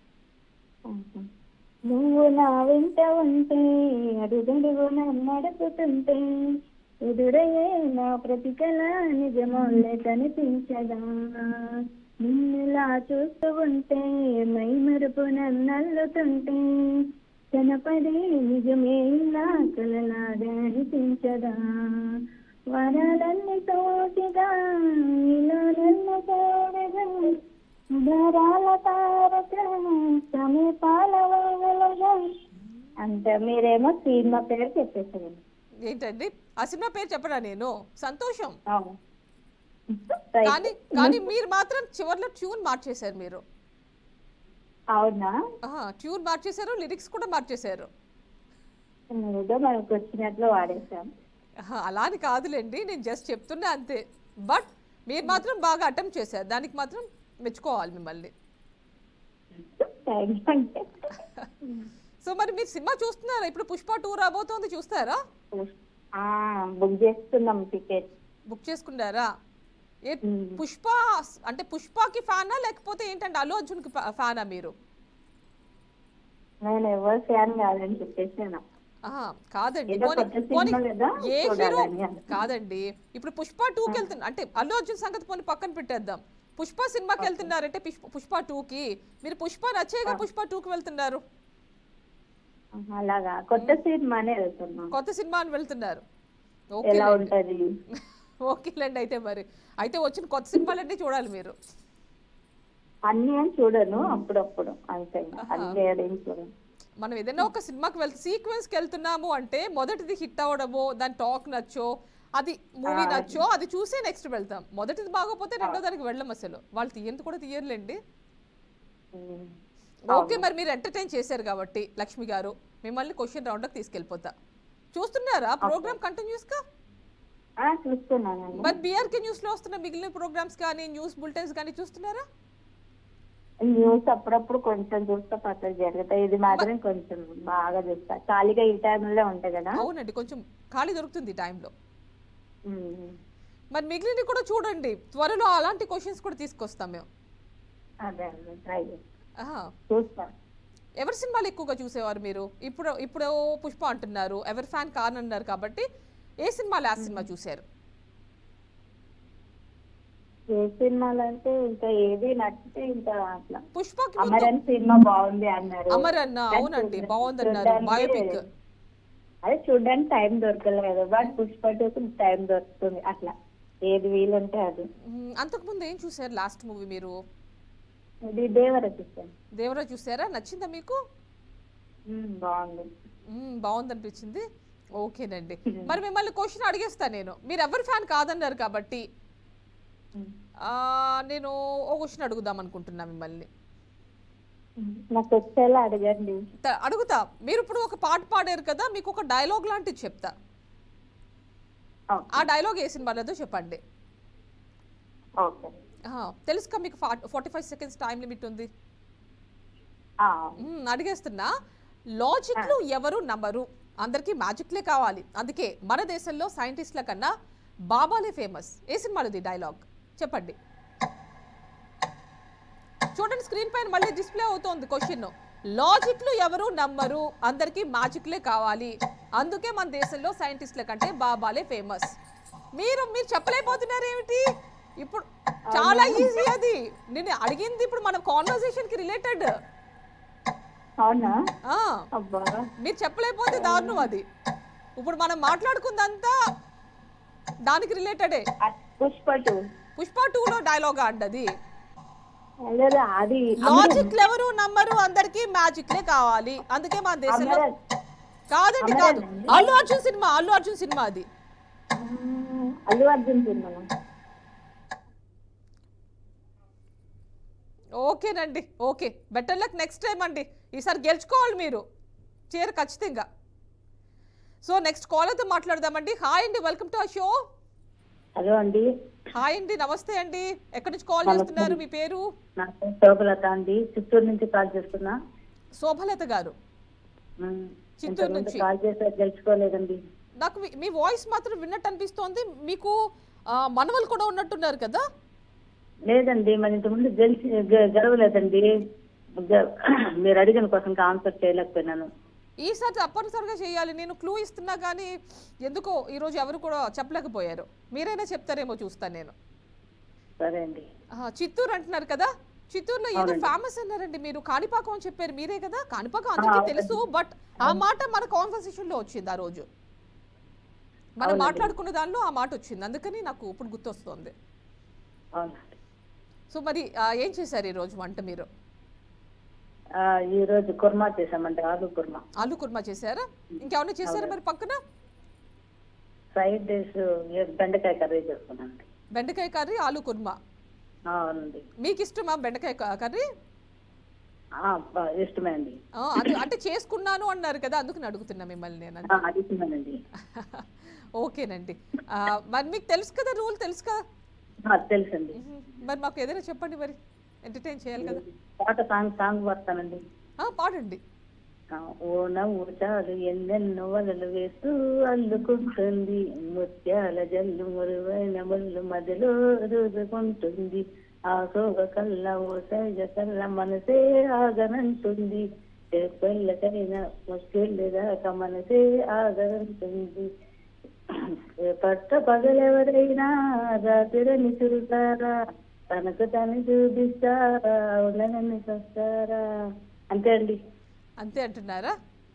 నువ్వు నా వెంట ఉంటే అడుగడుగు నడుపుతుంటే ఎదురయ్యే నా ప్రతి కళ నిజమోలే కనిపించదా నిన్నులా చూస్తూ ఉంటే మై మరుపు నన్నల్లుతుంటే కనపడే నిజమే ఇలా కలలాగా అనిపించదా వరాలన్నీ తోటిగా ఇలా నన్ను తోడగా ఉదరాల తారక సమీపాల వేళలుగా అంటే మీరేమో సినిమా పేరు చెప్పేసారు ఏంటండి ఆ సినిమా పేరు చెప్పరా నేను సంతోషం అవును. కానీ కానీ మీరు మాత్రం చివర్లో ట్యూన్ మార్చేశారు మీరు అవునా ఆహా, ట్యూన్ మార్చేశారు లిరిక్స్ కూడా మార్చేశారు ఏదో మనకు వచ్చినట్లు వాడేసాం ఆహా, అలా అని కాదులేండి నేను జస్ట్ చెప్తున్నా అంతే బట్ మీరు మాత్రం బాగా అటెంప్ట్ చేశారు దానికి మాత్రం మెచ్చుకోవాలి మిమ్మల్ని థ్యాంక్ యూ అంటే సో మరి మీరు సినిమా చూస్తున్నారా ఇప్పుడు పుష్ప టూ రాబోతోంది చూస్తారా ఆ, బుక్ చేస్తున్నాం టికెట్ బుక్ చేసుకున్నారా ఏ మ్మ్. పుష్ప అంటే పుష్పకి ఫ్యానా లేకపోతే ఏంటంటే అల్లు అర్జున్కి ఫ్యానా మీరు నేను ఎవరు ఫ్యాన్ కాదని చెప్పేసాను ఆహా, కాదండి ఏదో పోనీ- కొత్త పోనీ సినిమా కదా, ఏ హీరో చూడాలని అనుకున్నా. కాదండి ఇప్పుడు పుష్ప టూకి వెళ్తున్నా అంటే అల్లు అర్జున్ సంగతి పోనీ పక్కన పెట్టేద్దాం పుష్ప సినిమాకి వెళ్తున్నారంటే పుష్ప పుష్ప టూకి మీరు పుష్ప నచ్చేగా పుష్ప టూకి వెళ్తున్నారు అలాగా కొత్త సినిమానే వెళ్తున్నాం కొత్త సినిమా అని వెళ్తున్నారు ఎలా ఓకే ఉంటది ఓకేలేండి అయితే మరి అయితే వచ్చిన కొత్త సినిమాలన్నీ చూడాలి మీరు అన్ని అని చూడను అప్పుడప్పుడు అంతే అన్ని ఏడేం చూడను మనం ఏదైనా ఒక సినిమాకి వెళ్తే సీక్వెన్స్కి వెళ్తున్నాము అంటే మొదటిది హిట్ అవ్వడమో దాని టాక్ నచ్చో అది మూవీ నచ్చో అది చూసే నెక్స్ట్ వెళ్తాం మొదటిది బాగోపోతే రెండో దానికి వెళ్ళం అసలు వాళ్ళు తీయంది కూడా తీయర్లేండి ఉమ్. ఓకే మరి మీరు ఎంటర్టైన్ చేశారు కాబట్టి లక్ష్మి గారు మిమ్మల్ని క్వశ్చన్ రౌండ్కి తీసుకెళ్ళిపోతా చూస్తున్నారా ప్రోగ్రామ్ కంటిన్యూస్గా ఆ, చూస్తున్నానండి మరి బీఆర్కే న్యూస్లో వస్తున్న మిగిలిన ప్రోగ్రామ్స్ కానీ న్యూస్ బులెటిన్స్ కానీ చూస్తున్నారా న్యూస్ అప్పుడప్పుడు కొంచెం చూస్తే పక్కన జరుగుతాయి ఇది మాత్రం కొంచెం బాగా చూస్తా ఖాళీగా ఈ టైంలో ఉంటాయి కదా అవునండి కొంచెం ఖాళీ దొరుకుతుంది ఈ టైంలో ఉమ్. మరి మిగిలినవి కూడా చూడండి త్వరలో అలాంటి క్వశ్చన్స్ కూడా తీసుకొస్తాం మేము అదే అదే ట్రై చేస్తా ఆహా. చూస్తా ఎవరి సినిమాలు ఎక్కువగా చూసేవారు మీరు ఇప్పుడు ఇప్పుడు పుష్ప అంటున్నారు ఎవరి ఫ్యాన్ కానన్నారు కాబట్టి ఏ సినిమా లాస్ట్ సినిమా చూశారు ఏ సినిమాలు అంటే ఇంకా ఏది నచ్చితే ఇంకా అట్లా పుష్పకి ముందు అమరన్ సినిమా బాగుంది అన్నారు అమర్ అన్న అవునండి బాగుందన్నారు చూడ్డానికి- బయోపిక్ అదే చూడడానికి టైం దొరకలేదు బట్ పుష్ప టూకి టైం దొరుకుతుంది అట్లా ఏది వీలుంటే అది అంతకుముందు ఏం చూశారు లాస్ట్ మూవీ మీరు ఇది దేవర చూసాను దేవరా చూసారా నచ్చిందా మీకు ఉమ్, బాగుంది మ్మ్, బాగుందనిపించింది ఓకేనండి మరి మిమ్మల్ని క్వశ్చన్ అడిగేస్తా నేను మీరు ఎవరి ఫ్యాన్ కాదన్నారు కాబట్టి ఉమ్. ఆ, నేను ఓ క్వశ్చన్ అడుగుదాం అనుకుంటున్నా మిమ్మల్ని ఉమ్. నాకు వచ్చేలా అడగండి త- అడుగుతా మీరు ఇప్పుడు ఒక పాట పాడారు కదా మీకు ఒక డైలాగ్ లాంటిది చెప్తా ఓకే. ఆ డైలాగ్ ఏ సినిమాలో చెప్పండి ఓకే ఆహా, తెలుసుగా మీకు forty five seconds time limit ఉంది ఆ, మ్మ్, అడిగేస్తున్నా లాజిక్లు ఎవరు నమ్మరు అందరికీ మ్యాజిక్లే కావాలి అందుకే మన దేశంలో సైంటిస్ట్ల కన్నా బాబాలే ఫేమస్ ఏ సినిమాలోది డైలాగ్ చెప్పండి చూడండి స్క్రీన్ పైన మళ్ళీ డిస్ప్లే అవుతోంది క్వశ్చన్ లాజిక్లు ఎవరు నమ్మరు అందరికీ మ్యాజిక్లే కావాలి అందుకే మన దేశంలో సైంటిస్ట్ల కంటే బాబాలే ఫేమస్ మీరు మీరు చెప్పలేకపోతున్నారు ఏమిటి ఇప్పుడు చాలా ఈజీ అది నేను అడిగింది ఇప్పుడు మన కాన్వర్సేషన్ కి రిలేటెడ్ అవునా ఆ అబ్బా మీరు చెప్పలేకపోతే దారుణం అది ఇప్పుడు మనం మాట్లాడుకుందంతా దానికి రిలేటెడే అ- పుష్ప టూ పుష్ప టూలో డైలాగ్ అంటది లేదా అది లాజిక్ ఎవరు నమ్మరు అందరికి మ్యాజిక్లే కావాలి అందుకే మన దేశంలో అమరన్ కాదండి అమరన్ కాదు అండి. అల్లు అర్జున్ సినిమా అల్లు అర్జున్ సినిమా అది ఉమ్, అల్లు అర్జున్ సినిమా ఓకేనండి okay better luck next time అండి ఈసారి గెలుచుకోవాలి మీరు చీర ఖచ్చితంగా సో నెక్స్ట్ కాలర్తో మాట్లాడదామండి హాయ్ అండి welcome to the show hello అండి హాయ్ అండి నమస్తే అండి ఎక్కడి నుంచి కాల్ నమస్తే. చేస్తున్నారు మీ పేరు నా పేరు శోభలత అండి చిత్తూరు నుంచి కాల్ చేస్తున్నా శోభలత గారు ఉమ్, చిత్తూరు ఇంతకుముందు నుంచి. కాల్ చేస్తే గెలుచుకోలేదండి నాకు మీ- మీ వాయిస్ మాత్రం విన్నట్టు అనిపిస్తోంది మీకు ఆ, మనవలు కూడా ఉన్నట్టున్నారు కదా లేదండి మరి ఇంతకుముందు గెలిచి గె- గెలవలేదండి గె- మీరు అడిగిన కోసం ఆన్సర్ చేయలేకపోయినాను ఈసారి తప్పనిసరిగా చేయాలి నేను క్లూ ఇస్తున్నా కానీ ఎందుకో ఈరోజు ఎవరు కూడా చెప్పలేకపోయారు మీరైనా చెప్తారేమో చూస్తాను నేను సరే అండి ఆ, చిత్తూరు అంటున్నారు కదా చిత్తూరులో ఏదో అవునండి. ఫేమస్ అన్నారండి మీరు కాణిపాకం అని చెప్పారు మీరే కదా కాణిపాకం అందరికీ అవునండి. తెలుసు బట్ ఆ మాట మన కాన్వర్సేషన్ లో వచ్చింది ఆ రోజు మనం అవునండి. మాట్లాడుకున్న దానిలో ఆ మాట వచ్చింది అందుకని నాకు ఇప్పుడు గుర్తొస్తుంది అవునండి సో మరి ఆ, ఏం చేశారు ఈ రోజు వంట మీరు ఆ, ఈ రోజు కుర్మా చేసామండి ఆలు కుర్మా ఆలు కుర్మా చేశారా ఇంకేమన్నా చేశారా మరి పక్కన ఫ్రైడ్ రైస్ బెండకాయ కర్రీ చేసుకున్నానండి బెండకాయ కర్రీ ఆలు కుర్మా ఆ, అవునండి మీకు ఇష్టమా బెండకాయ క- కర్రీ ఆ, బా- ఇష్టమే అండి ఆ, అది అంటే చేసుకున్నాను అన్నారు కదా అందుకని అడుగుతున్నా మిమ్మల్ని నేను ఆ, అది ఇష్టమేనండి ఓకేనండి ఆ, మరి మీకు తెలుసు కదా రూల్ తెలుసు కదా ఆ, తెలుసండి మ్మ్. మరి మాకు ఏదైనా చెప్పండి మరి ఎంటర్టైన్ చేయాలి కదా పాట సాంగ్ సాంగ్ పడతానండి ఆ, పాడండి ఓ నవ్వు చాలు ఎన్నెన్నో వలలు వేస్తూ అల్లుకుంటుంది ముత్యాల జల్లు మురువైన ముళ్ళు మదిలో రూదుకుంటుంది ఆ సోగ కల్ల ఓ సైజ కల్ల మనసే ఆగనంటుంది పెళ్ళకైనా ముస్కిళ్ళు దాకా మనసే ఆగనంటుంది పట్ట పగలెవరైనా రాత్రిని చురుతారా తనకు తను చూపిస్తారా ఉండనని చూస్తారా అంతే అండి అంతే అంటున్నారా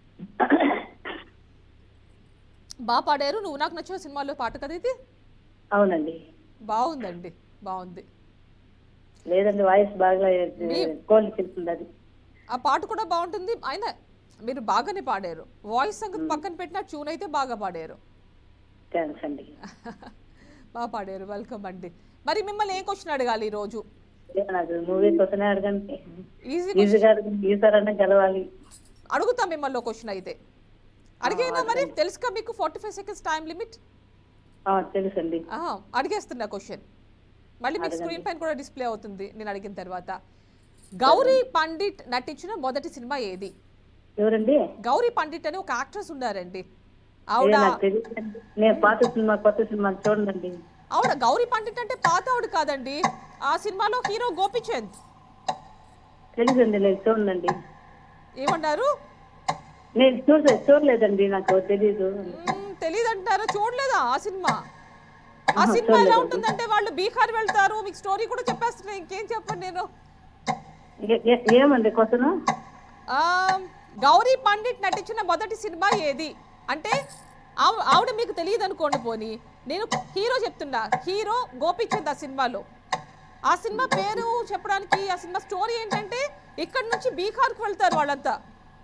బాగా పాడారు నువ్వు నాకు నచ్చిన సినిమాలో పాట కదా ఇది అవునండి బాగుందండి బాగుంది లేదండి వాయిస్ బాగా కోల్డ్ చెప్తుంది అది ఆ పాట కూడా బాగుంటుంది ఆయన మీరు బాగానే పాడారు వాయిస్ సంగతి పక్కన పెట్టిన ట్యూన్ అయితే బాగా పాడారు థ్యాంక్స్ అండి బాగా పాడారు వెల్కమ్ అండి మరి మిమ్మల్ని ఏ క్వశ్చన్ అడగాలి ఈరోజు ఏ నాకు మూవీ కోసమే అడగండి ఈజీ ఈజీగా అడగండి ఈసారన్నా గెలవాలి అడుగుతా మిమ్మల్ని క్వశ్చన్ అయితే అడిగేనా మరి తెలుసుగా మీకు forty five seconds time limit ఆ, తెలుసండి అడిగేస్తున్నా క్వశ్చన్ మళ్ళీ మీకు స్క్రీన్ పైన కూడా డిస్ప్లే అవుతుంది నేను అడిగిన తర్వాత గౌరీ పండిట్ నటించిన మొదటి సినిమా ఏది ఎవరండి గౌరీ పండిట్ అని ఒక యాక్ట్రెస్ ఉన్నారండి ఏ, ఆవిడ నాకు తెలియదండి నేను పాత సినిమా కొత్త సినిమా చూడండి ఆవిడ గౌరీ పండిట్ అంటే పాత ఆవిడ కాదండి ఆ సినిమాలో హీరో గోపిచంద్ తెలుసండి నేను చూడండి ఏమన్నారు నేను చూసే చూడలేదండి నాకు తెలీదు తెలియదు అంటారా చూడలేదా ఆ సినిమా ఆ ఆహా, సినిమా ఎలా చూడలేదండి. ఉంటుందంటే వాళ్ళు బీహార్ వెళ్తారు మీకు స్టోరీ కూడా చెప్పేస్తున్నా ఇంకేం చెప్పండి నేను ఏ- ఏ- ఏమండి క్వశ్చన్ ఆ, గౌరీ పండిట్ నటించిన మొదటి సినిమా ఏది అంటే ఆవ- ఆవిడ మీకు తెలియదు అనుకోండి పోని నేను హీరో చెప్తున్నా హీరో గోపిచంద్ ఆ సినిమాలో ఆ సినిమా పేరు చెప్పడానికి ఆ సినిమా స్టోరీ ఏంటంటే ఇక్కడ నుంచి బీహార్కి వెళ్తారు వాళ్ళంతా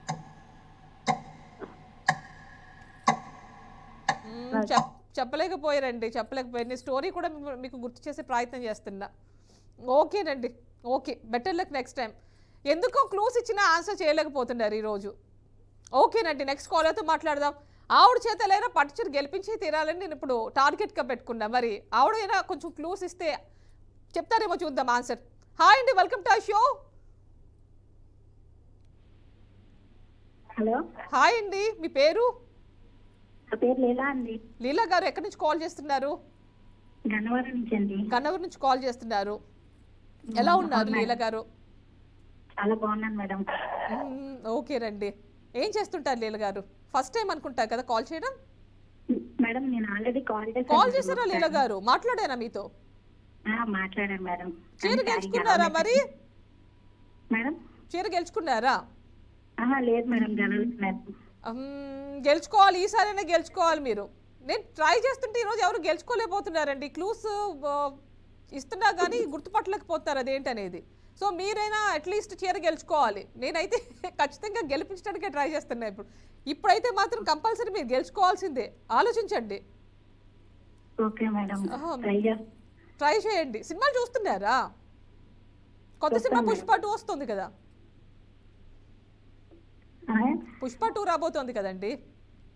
మ్మ్, చెప్- చెప్పలేకపోయారండి చెప్పలేకపోయారు నేను స్టోరీ కూడా మిమ్మ- మీకు గుర్తు చేసే ప్రయత్నం చేస్తున్నా ఓకేనండి okay better luck next time ఎందుకో క్లూస్ ఇచ్చినా ఆన్సర్ చేయలేకపోతున్నారు ఈరోజు ఓకేనండి నెక్స్ట్ కాలర్తో మాట్లాడదాం ఆవిడ చేత లేరా పట్టుచీర గెలిపించి తీరాలని నేను ఇప్పుడు టార్గెట్గా పెట్టుకున్నా మరి ఆవిడైనా కొంచెం క్లూస్ ఇస్తే చెప్తారేమో చూద్దాం ఆన్సర్ హాయ్ అండి welcome to show hello hi అండి మీ పేరు నా పేరు లీలా అండి లీలా గారు ఎక్కడి నుంచి కాల్ చేస్తున్నారు గన్నవరం నుంచి అండి గన్నవరం నుంచి కాల్ చేస్తున్నారు ఎలా ఉన్నారు లీలా గారు చాలా బాగున్నాను మేడం మ్మ్, ఓకేనండి ఏం చేస్తుంటారు లీల గారు ఫస్ట్ టైం అనుకుంటారు కదా కాల్ చేయడం మేడం నేను ఆల్రెడీ కాల్ చేశాను కాల్ చేశారా లీల గారు మాట్లాడారా మీతో ఆ, మాట్లాడాను మేడం చీర కానీ గెలుచుకున్నారా మరి మేడం చీర గెలుచుకున్నారా ఆహా, లేదు మేడం గెలవలేదు మేడం మ్మ్, గెలుచుకోవాలి ఈసారైనా గెలుచుకోవాలి మీరు నేను ట్రై చేస్తుంటే ఈరోజు ఎవరు గెలుచుకోలేకపోతున్నారండి క్లూస్ ఇస్తున్నా కానీ గుర్తుపట్టలేకపోతున్నారు అదేంటనేది సో మీరైనా అట్లీస్ట్ చీర గెలుచుకోవాలి నేనైతే ఖచ్చితంగా గెలిపించడానికే ట్రై చేస్తున్నా ఇప్పుడు ఇప్పుడైతే మాత్రం కంపల్సరీ మీరు గెలుచుకోవాల్సిందే ఆలోచించండి ఓకే మేడం ఆహా. ట్రై చేస్తాను ట్రై చేయండి సినిమాలు చూస్తున్నారా కొత్త సినిమా పుష్ప టూ వస్తుంది కదా పుష్ప టూ రాబోతోంది కదండి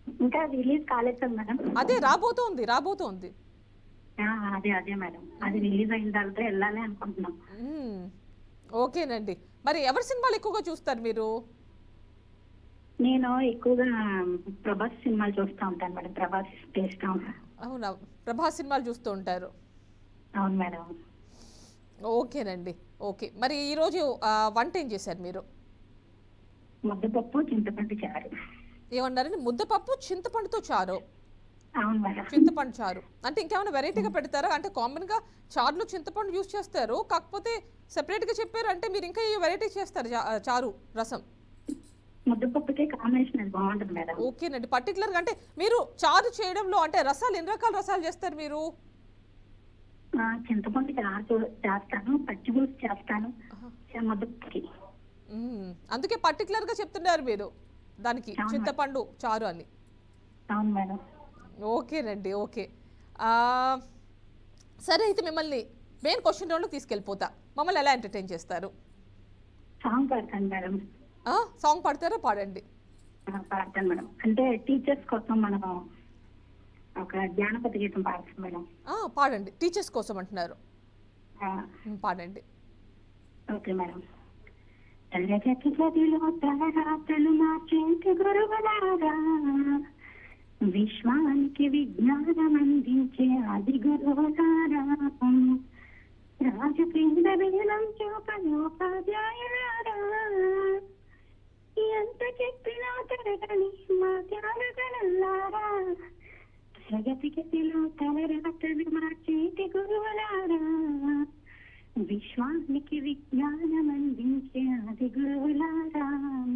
ఇంకా రిలీజ్ కాలేదు కదా మేడం అదే రాబోతోంది రాబోతోంది ఆ, అదే అదే మేడం అది రిలీజ్ అయిన తర్వాత వెళ్ళాలి అనుకుంటున్నాం మ్మ్. ఓకేనండి మరి ఎవరి సినిమాలు ఎక్కువగా చూస్తారు మీరు నేను ఎక్కువగా ప్రభాస్ సినిమాలు చూస్తూ ఉంటాను మేడం ప్రభాస్ ఇష్టం అవునా ప్రభాస్ సినిమాలు చూస్తూ ఉంటారు అవును మేడం ఓకేనండి ఓకే మరి ఈరోజు ఆ, వంట ఏం చేశారు మీరు ముద్దపప్పు చింతపండు చారు ఏమన్నారండి ముద్దపప్పు చింతపండుతో చారు అవును మేడం చింతపండు చారు అంటే ఇంకేమైనా వెరైటీగా పెడతారా అంటే కామన్గా చారులో చింతపండు యూజ్ చేస్తారు కాకపోతే సెపరేట్గా చెప్పారు అంటే మీరు ఇంకా ఈ వెరైటీ చేస్తారు చా- చారు రసం ముద్దపప్పుకి కాంబినేషన్ అది బాగుంటుంది మేడం ఓకేనండి పర్టికులర్గా అంటే మీరు చారు చేయడంలో అంటే రసాలు ఎన్ని రకాల రసాలు చేస్తారు మీరు ఆ, చింతపండు చారు చూ- చేస్తాను పచ్చి పులుసు చేస్తాను ముద్దపప్పుకి మ్మ్. అందుకే పర్టికులర్గా చెప్తున్నారు మీరు దానికి అవును. చింతపండు చారు అని అవును మేడం ఓకేనండి ఓకే ఆ, సరే అయితే మిమ్మల్ని మెయిన్ క్వశ్చన్ రౌండ్లో తీసుకెళ్ళిపోతా మమ్మల్ని ఎలా ఎంటర్టైన్ చేస్తారు సాంగ్ పాడతాను మేడం ఆ, సాంగ్ పాడతారా పాడండి ఆ, పాడతాను మేడం అంటే టీచర్స్ కోసం మనం ఒక జానపద గీతం పాడతాం మేడం ఆ, పాడండి టీచర్స్ కోసం అంటున్నారు ఆ, మ్, పాడండి ఓకే మేడం తరగతి గదిలో తలరాతలు మార్చేంటి గురువులారా విశ్వానికి విజ్ఞానం అందించే ఆది గురువులారా రాజపీంద వేలం చూపని ఉపాధ్యాయులారా ఎంత చెప్పినా తరగని మా త్యాగగలలారా తరగతి గదిలో తలరాతలు మార్చేటి గురువులారా విశ్వానికి విజ్ఞానం అందించే ఆది గురువులారా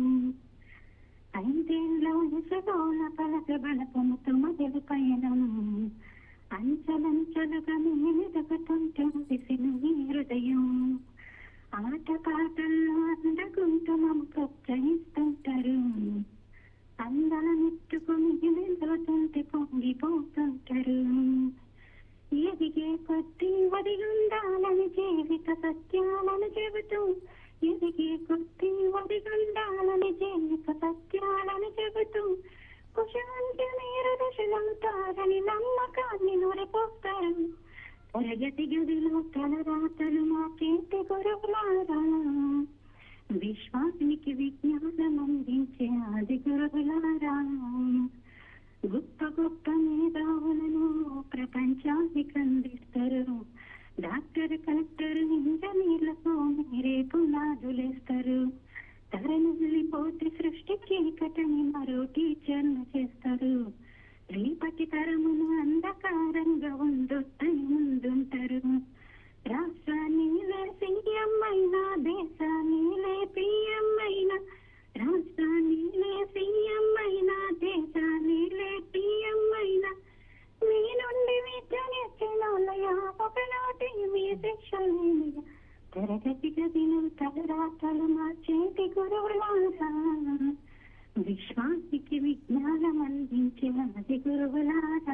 ఐదేళ్ళ వయసులోన పలక బలపముతో మొదలు పయనం అంచలంచలుగా మెదకుతుంటే విసిన ఈ హృదయం ఆట పాటల్లో అందకుంటూ మమ్మ ప్రోత్సహిస్తుంటారు అందాలనెత్తుకుని వెళ్తుంటే పొంగిపోతుంటారు ఎదిగే కొద్దీ వదిగుండాలని జీవిత సత్యాలను చెబుతూ ఎదిగే కొద్దీ వదిగుండాలని జీవిత సత్యాలను చెబుతూ కుశాంతి మీరు ఋషులవుతారని నమ్మకాన్ని నూరిపోస్తారు తరగతి గదిలో తలరాతలు మాకేంటి గురువులారా విశ్వానికి విజ్ఞానం అందించే ఆది గురువులారా గొప్ప గొప్ప మేధావులను ప్రపంచానికి అందిస్తారు డాక్టర్ కలెక్టర్ ఇంజనీర్లకు మీరే పునాదులేస్తారు తరలిపోతే సృష్టికి కటని మరో టీచర్ను చేస్తారు రేపటి తరమును అంధకారంగా ఉండొద్దని ముందుంటారు రాష్ట్రాన్ని సీఎం అయినా దేశాన్ని పిఎం అయినా రాష్ట్రాన్ని సీఎం అయినా దేశాన్ని పిఎం అయినా మీ నుండి విద్య నేర్చినోళ్ళయా ఒకనాటి మీ శిక్షణీయ తరగతి గదిలో తలరాతలు మార్చేటి గురువులారా విశ్వానికి విజ్ఞానం అందించిన అది గురువులారా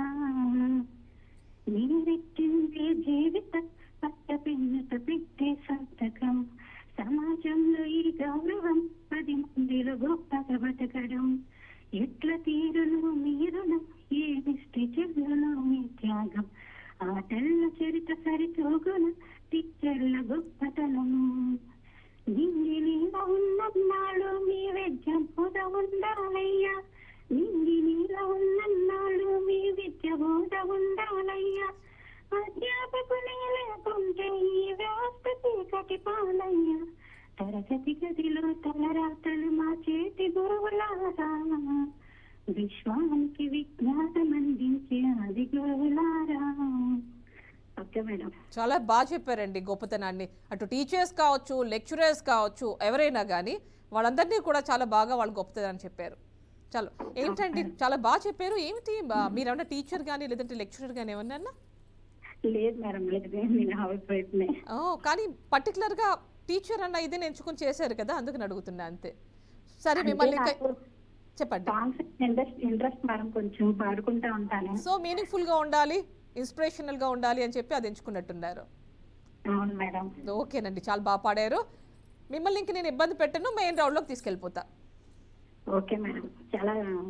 మీరెట్టిందే జీవిత పట్ట పిన్నత పెట్టే సంతకం సమాజంలో ఈ గౌరవం పది మందిలో గొప్పగా బతకడం ఎట్ల తీరును మీరును ఏ నిష్టి చెల్లులో మీ త్యాగం ఆటల చరిత సరితోగున టీచర్ల గొప్పతనం నింగి నీల ఉన్నన్నాడు మీ విద్య బోధ ఉండాలయ్యా నింగి నీల ఉన్నన్నాడు మీ విద్య బోధ ఉండాలయ్యా అధ్యాపకులే లేకుంటే ఈ వ్యవస్థ చీకటి పాలయ్యా తరగతి గదిలో తలరాతలు మా చేతి గురువులారా విశ్వానికి విజ్ఞానం అందించే అది గురువులారా ఓకే మేడం చాలా బాగా చెప్పారండి గొప్పతనాన్ని అటు టీచర్స్ కావచ్చు లెక్చరర్స్ కావచ్చు ఎవరైనా కానీ వాళ్ళందరినీ కూడా చాలా బాగా వాళ్ళు గొప్పతనాన్ని చెప్పారు చాలు ఏంటండి చాలా బాగా చెప్పారు ఏమిటి బా- మీరేమన్నా టీచర్ కానీ లేదంటే లెక్చరర్ కానీ ఏమన్నా లేదు మేడం లేదు నేను హౌస్ వైఫ్ నే ఓ, కానీ పర్టికులర్గా టీచర్ అన్న ఇది ఎంచుకొని చేశారు కదా అందుకని అడుగుతున్నా అంతే సరే మిమ్మల్ని ఇంకా చెప్పండి సాంగ్స్ ఇంట్రెస్ట్ ఇంట్రెస్ట్ మేడం కొంచెం పాడుకుంటా ఉంటాను సో మీనింగ్ఫుల్గా ఉండాలి ఇన్స్పిరేషనల్గా ఉండాలి అని చెప్పి అది ఎంచుకున్నట్టున్నారు అవును మేడం ఓకేనండి చాలా బాగా పాడారు మిమ్మల్ని ఇంక నేను ఇబ్బంది పెట్టను మెయిన్ రౌండ్లోకి తీసుకెళ్ళిపోతా ఓకే మేడం చాలా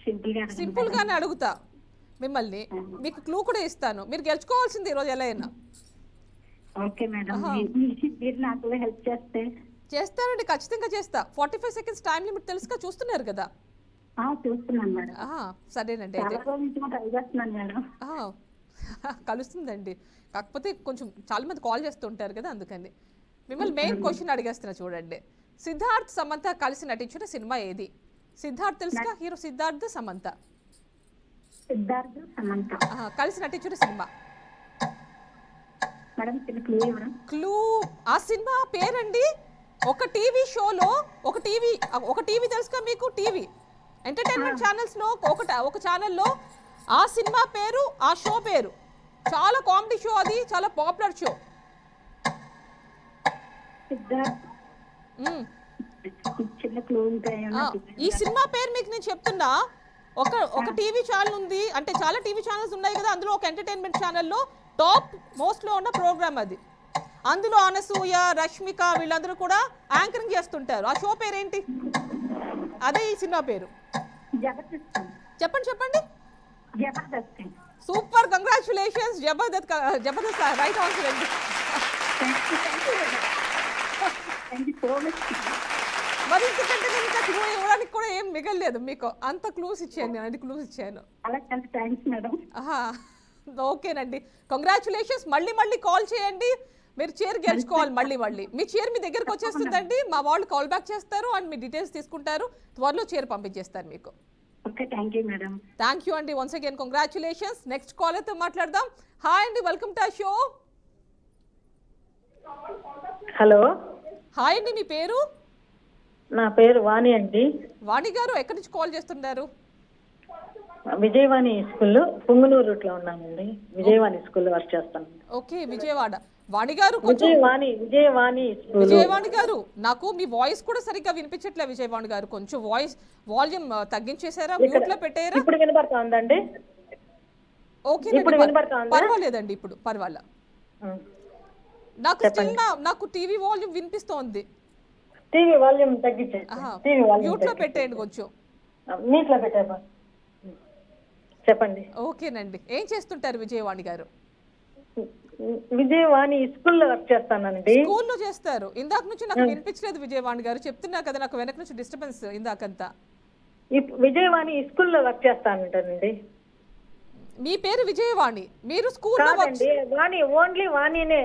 సింపుల్ గా సింపుల్ గానే అడుగుతా మిమ్మల్ని మీకు క్లూ కూడా ఇస్తాను మీరు గెలుచుకోవాల్సింది ఈరోజు ఎలా అయినా ఓకే మేడం మీ- మీరు నాకు హెల్ప్ చేస్తే చేస్తానండి ఖచ్చితంగా చేస్తా forty five seconds time limit తెలుసుగా చూస్తున్నారు కదా ఆ, చూస్తున్నాను మేడం ఆహా, సరేనండి చాలా అయితే రోజుల నుంచి కూడా ట్రై చేస్తున్నాను మేడం ఆ, కలుస్తుందండి కాకపోతే కొంచెం చాలా మంది కాల్ చేస్తూ ఉంటారు కదా అందుకని మిమ్మల్ని మెయిన్ క్వశ్చన్ అడిగేస్తున్నా చూడండి సిద్ధార్థ్ సమంత కలిసి నటించిన సినిమా ఏది సిద్ధార్థ్ తెలుసుగా హీరో సిద్ధార్థ్ సమంత సిద్ధార్థ్ సమంత ఆ, కలిసి నటించిన సినిమా మేడం చిన్న క్లూ ఇవ్వడం క్లూ ఆ సినిమా పేరండి ఒక టీవీ షోలో ఒక టీవీ ఒక టీవీ తెలుసుగా మీకు టీవీ ఎంటర్టైన్మెంట్ ఛానల్స్లో ఒక ఒక ఛానల్లో ఆ సినిమా పేరు ఆ షో పేరు చాలా కామెడీ షో అది చాలా పాపులర్ షో సిద్ధార్థ్ చిన్న క్లూ ఉంటాయేమో ఆ, ఈ సినిమా పేరు మీకు నేను చెప్తున్నా ఒక ఒక టీవీ ఛానల్ ఉంది అంటే చాలా టీవీ ఛానల్స్ ఉన్నాయి కదా అందులో ఒక ఎంటర్టైన్మెంట్ ఛానల్లో టాప్ మోస్ట్లో ఉన్న ప్రోగ్రామ్ అది అందులో అనసూయ రష్మిక వీళ్ళందరూ కూడా యాంకరింగ్ చేస్తుంటారు ఆ షో పేరేంటి అదే ఈ సినిమా పేరు జబర్దస్త్ చెప్పండి చెప్పండి జబర్దస్త్ సూపర్ కంగ్రాచులేషన్స్ జబర్దస్త్ క- జబర్దస్త్ రైట్ ఆన్సర్ అండి థ్యాంక్ యూ సో మచ్ మరి ఇంతకంటే నేను ఇంకా క్లూ ఇవ్వడానికి కూడా ఏం మిగలలేదు మీకు అంత క్లూస్ ఇచ్చాను నేను అన్ని క్లూస్ ఇచ్చాను అలా చాలా థ్యాంక్స్ మేడం ఆహా ఓకేనండి కంగ్రాచులేషన్స్ మళ్ళీ మళ్ళీ కాల్ చేయండి మీరు చైర్ గెలుచుకోవాలి మళ్ళీ మళ్ళీ మీ చైర్ మీ దగ్గరకు వచ్చేస్తుందండి మా వాళ్ళు కాల్ బ్యాక్ చేస్తారు అండ్ మీ డీటెయిల్స్ తీసుకుంటారు త్వరలో చైర్ పంపించేస్తారు మీకు okay thank you madam thank you అండి once again congratulations next call అయితే మాట్లాడదాం హాయ్ అండి welcome to show hello hi అండి మీ పేరు నా పేరు వాణి అండి వాణి గారు ఎక్కడి నుంచి కాల్ చేస్తున్నారు విజయవాణి స్కూల్లో పుంగునూరు రూట్లో ఉన్నానండి విజయవాణి స్కూల్లో వర్క్ చేస్తాను ఓకే విజయవాడ వాణి గారు కొంచెం విజయవాణి విజయవాణి స్కూల్ విజయవాణి గారు నాకు మీ వాయిస్ కూడా సరిగ్గా వినిపించట్లే విజయవాణి గారు కొంచెం వాయిస్ వాల్యూమ్ తగ్గించేసారా మ్యూట్ లో పెట్టారా ఇప్పుడు వినపడతా ఉందండి ఓకే ఇప్పుడు వినపడుతోందా? పర్వాలేదండి ఇప్పుడు పర్వాలా నాకు స్టిల్ నాకు టీవీ వాల్యూమ్ వినిపిస్తోంది టీవీ వాల్యూమ్ తగ్గించండి టీవీ వాల్యూమ్ మ్యూట్ లో పెట్టేయండి కొంచెం మీట్లో పెట్టాబా చెప్పండి ఓకేనండి ఏం చేస్తుంటారు విజయవాణి గారు విజయవాణి స్కూల్లో వర్క్ చేస్తానండి స్కూల్లో చేస్తారు ఇందాక నుంచి నాకు వినిపించలేదు విజయవాణి గారు చెప్తున్నా కదా నాకు వెనక నుంచి డిస్టర్బెన్స్ ఇందాకంతా ఇప్- విజయవాణి స్కూల్లో వర్క్ చేస్తానంటానండి మీ పేరు విజయవాణి మీరు స్కూల్లో వర్క్ కాదండి వాణి ఓన్లీ వాణినే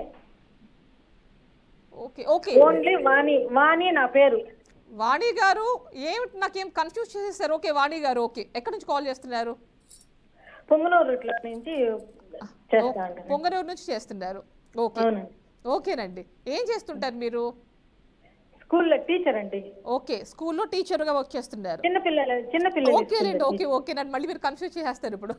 okay okay only Vani Vani నా పేరు వాణి గారు ఏమిటి నాకేం కన్ఫ్యూజ్ చేసేసారు ఓకే వాణి గారు ఓకే ఎక్కడి నుంచి కాల్ చేస్తున్నారు పొంగనూరు రూట్ల నుంచి చేస్తా ఉంటాను పొంగనూరు నుంచి చేస్తున్నారు ఓకే అవునండి ఓకేనండి ఏం చేస్తుంటారు మీరు స్కూల్లో టీచర్ అండి ఓకే స్కూల్లో టీచర్గా వర్క్ చేస్తున్నారు చిన్నపిల్లల చిన్నపిల్లలు ఓకేనండి ఓకే ఓకే నన్ను మళ్ళీ మీరు కన్ఫ్యూజ్ చేసేస్తారు ఇప్పుడు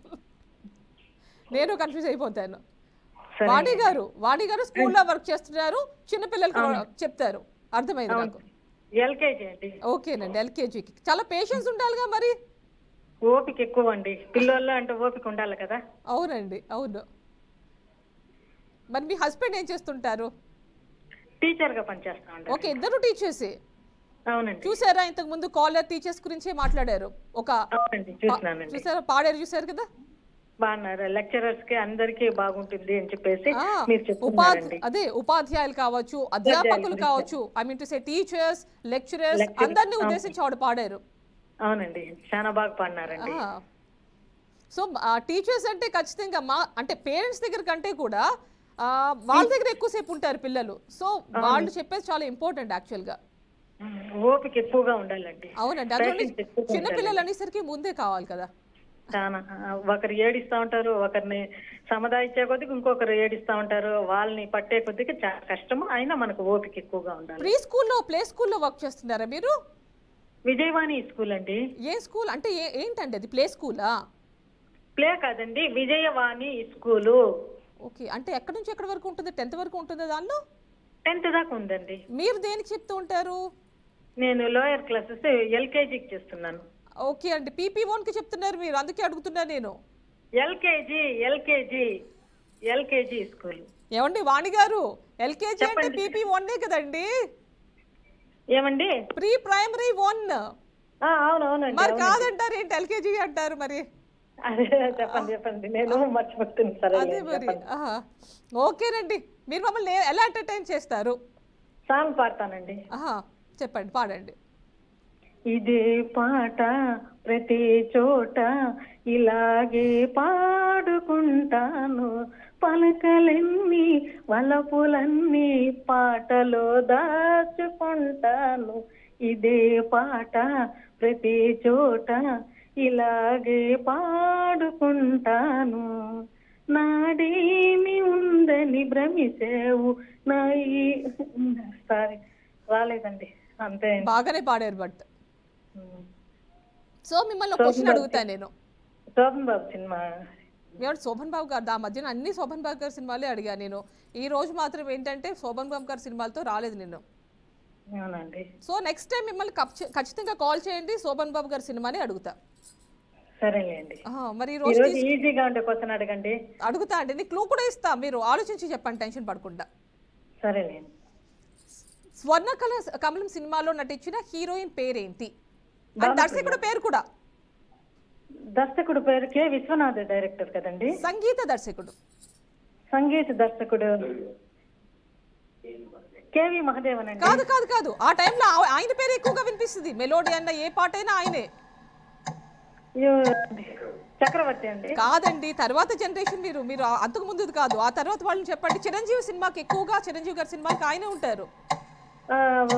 నేను కన్ఫ్యూజ్ అయిపోతాను సరే. వాణి గారు వాణి గారు స్కూల్లో వర్క్ చేస్తున్నారు చిన్నపిల్లలకి చెప్తారు అర్థమైంది నాకు ఎల్కేజీ అండి ఓకేనండి ఎల్కేజీకి చాలా పేషెన్స్ ఉండాలిగా మరి ఓపిక ఎక్కువ అండి పిల్లల్లో అంటే ఓపిక ఉండాలి కదా అవునండి అవును మరి మీ హస్బెండ్ ఏం చేస్తుంటారు టీచర్ గా పనిచేస్తా ఉంటాను ఓకే ఇద్దరు టీచర్సే అవునండి చూసారా ఇంతకు ముందు కాలర్ టీచర్స్ గురించే మాట్లాడారు ఒక అవునండి చూసినానండి చూసారా పాడారు చూసారు కదా బాగున్నారు లెక్చరర్స్ కి అందరికీ బాగుంటుంది అని చెప్పేసి ఆ, మీరు ఉపాధి చెప్తున్నారండి అదే ఉపాధ్యాయులు కావచ్చు అధ్యాపకులు కావచ్చు I mean to say teachers lecturers అందరినీ ఉద్దేశించి ఆవిడ పాడారు అవునండి చాలా బాగా పాడినారండి సో టీచర్స్ అంటే ఖచ్చితంగా మా అంటే పేరెంట్స్ దగ్గర కంటే కూడా ఆ, వాళ్ళ దగ్గర ఎక్కువసేపు ఉంటారు పిల్లలు సో వాళ్ళు చెప్పేది చాలా ఇంపార్టెంట్ యాక్చువల్గా ఓపిక ఎక్కువగా ఉండాలండి అవునండి అందులో Patience ఎక్కువగా చిన్న పిల్లలు అనేసరికి ముందే కావాలి కదా చాలా ఆ, ఒకరు ఏడిస్తా ఉంటారు ఒకరిని సముదాయించే కొద్దికి ఇంకొకరు ఏడిస్తా ఉంటారు వాళ్ళని పట్టే కొద్దికి చాలా కష్టము అయినా మనకు ఓపిక ఎక్కువగా ఉండాలి ప్రీ స్కూల్లో ప్లే స్కూల్లో వర్క్ చేస్తున్నారా మీరు విజయవాణి స్కూల్ అండి ఏ స్కూల్ అంటే ఏ- ఏంటండి అది ప్లే స్కూలా ప్లే కాదండి విజయవాణి స్కూలు ఓకే అంటే ఎక్కడి నుంచి ఎక్కడి వరకు ఉంటుంది టెన్త్ వరకు ఉంటుందా దానిలో టెన్త్ దాకా ఉందండి మీరు దేనికి చెప్తూ ఉంటారు నేను లోయర్ క్లాసెస్ ఎల్కేజీకి చేస్తున్నాను ఓకే అండి పీపీ కి చెప్తున్నారు మీరు అందుకే అడుగుతున్నా నేను ఎల్కేజీ ఎల్కేజీ ఎల్కేజీ స్కూల్ ఏమండి వాణి గారు ఎల్కేజీ అంటే పీపీ వన్నే కదండి ఏమండి ప్రీ ప్రైమరీ వన్ ఆ, అవును అవునండి మరి అవునండి. కాదంటారు ఏంటి ఎల్కేజీ అంటారు మరి అదే చెప్పండి చెప్పండి నేను మర్చిపోతుంది సరే అదే మరి ఆహా. ఓకేనండి మీరు మమ్మల్ని ఏ- ఎలా ఎంటర్టైన్ చేస్తారు సాంగ్ పాడతానండి ఆహా చెప్పండి పాడండి ఇదే పాట ప్రతి చోట ఇలాగే పాడుకుంటాను పలకలన్నీ వలపులన్నీ పాటలో దాచుకుంటాను ఇదే పాట ప్రతి చోట ఇలాగే పాడుకుంటాను నాడేమి ఉందని భ్రమిసేవు నా ఈ- సారీ రాలేదండి అంతే అండి. బాగానే పాడారు బట్ ఉమ్. సో మిమ్మల్ని ఒక క్వశ్చన్ అడుగుతాను నేను శోభన్ బాబు సినిమా ఎవరు శోభన్ బాబు గారు ఆ మధ్యన అన్ని శోభన్ బాబు గారి సినిమాలే అడిగా నేను ఈ రోజు మాత్రం ఏంటంటే శోభన్ బాబు గారి సినిమాలతో రాలేదు నేను అవునండి సో నెక్స్ట్ టైం మిమ్మల్ని ఖచ్చి- ఖచ్చితంగా కాల్ చేయండి శోభన్ బాబు గారి సినిమాని అడుగుతా సరేలేండి ఆహా, మరి ఈ ఈ రోజు రోజు ఈజీగా ఉండే క్వశ్చన్ అడగండి అడుగుతా అండి నీకు క్లూ కూడా ఇస్తా మీరు ఆలోచించి చెప్పండి టెన్షన్ పడకుండా సరేలేండి స్వర్ణకళ కమలం సినిమాలో నటించిన హీరోయిన్ పేరేంటి అండ్ దర్శకుడు పేరు కూడా దర్శకుడు పేరు కె విశ్వనాథ్ డైరెక్టర్ కదండి సంగీత దర్శకుడు సంగీత దర్శకుడు కేవి మహదేవన్ అండి కాదు కాదు కాదు ఆ టైంలో ఆ- ఆయన పేరు ఎక్కువగా వినిపిస్తుంది మెలోడీ అన్న ఏ పాట అయినా ఆయనే చక్రవర్తి అండి కాదండి తర్వాత జనరేషన్ మీరు మీరు ఆ- అంతకు ముందుది కాదు ఆ తర్వాత వాళ్ళని చెప్పండి చిరంజీవి సినిమాకి ఎక్కువగా చిరంజీవి గారి సినిమాకి ఆయనే ఉంటారు ఆ,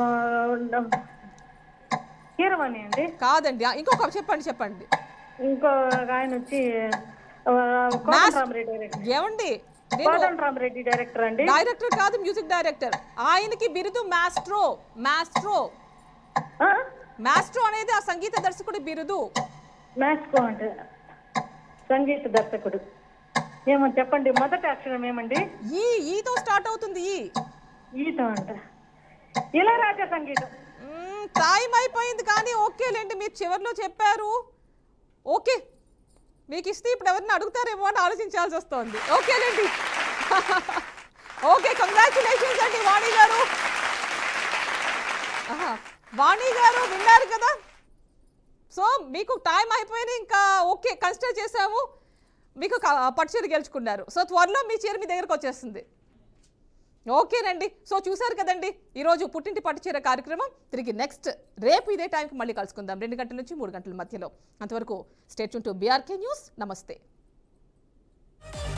కీరవాణి అండి కాదండి ఆ, ఇంకొక చెప్పండి చెప్పండి ఇంకో ఆయన వచ్చి ఆ, కోదండరామరెడ్డి డైరెక్టర్ ఏమండి నేను కోదండరామరెడ్డి డైరెక్టర్ అండి డైరెక్టర్ కాదు మ్యూజిక్ డైరెక్టర్ ఆయనకి బిరుదు మాస్ట్రో మాస్ట్రో ఆ? మాస్ట్రో అనేది ఆ సంగీత దర్శకుడి బిరుదు మ్యాక్స్కో అంటే సంగీత దర్శకుడు ఏమో చెప్పండి మొదటి అక్షరం ఏమండి ఈ ఈతో స్టార్ట్ అవుతుంది ఈ ఈత అంట ఇళయరాజా సంగీతం మ్మ్, టైం అయిపోయింది కానీ ఓకేలేండి మీరు చివరిలో చెప్పారు ఓకే మీకు ఇస్తే ఇప్పుడు ఎవరిని అడుగుతారేమో అని ఆలోచించాల్సి వస్తుంది ఓకేలేండి ఓకే కంగ్రాచులేషన్స్ అండి వాణి గారు ఆహా, వాణి గారు విన్నారు కదా సో మీకు టైం అయిపోయింది ఇంకా ఓకే కన్సిడర్ చేసాము మీకు క- పట్టు చీర గెలుచుకున్నారు సో త్వరలో మీ చీర మీ దగ్గరకు వచ్చేస్తుంది ఓకేనండి సో చూసారు కదండి ఈరోజు పుట్టింటి పట్టు చీర కార్యక్రమం తిరిగి నెక్స్ట్ రేపు ఇదే టైంకి మళ్ళీ కలుసుకుందాం రెండు గంటల నుంచి మూడు గంటల మధ్యలో అంతవరకు స్టేట్ టు బీఆర్కే న్యూస్ నమస్తే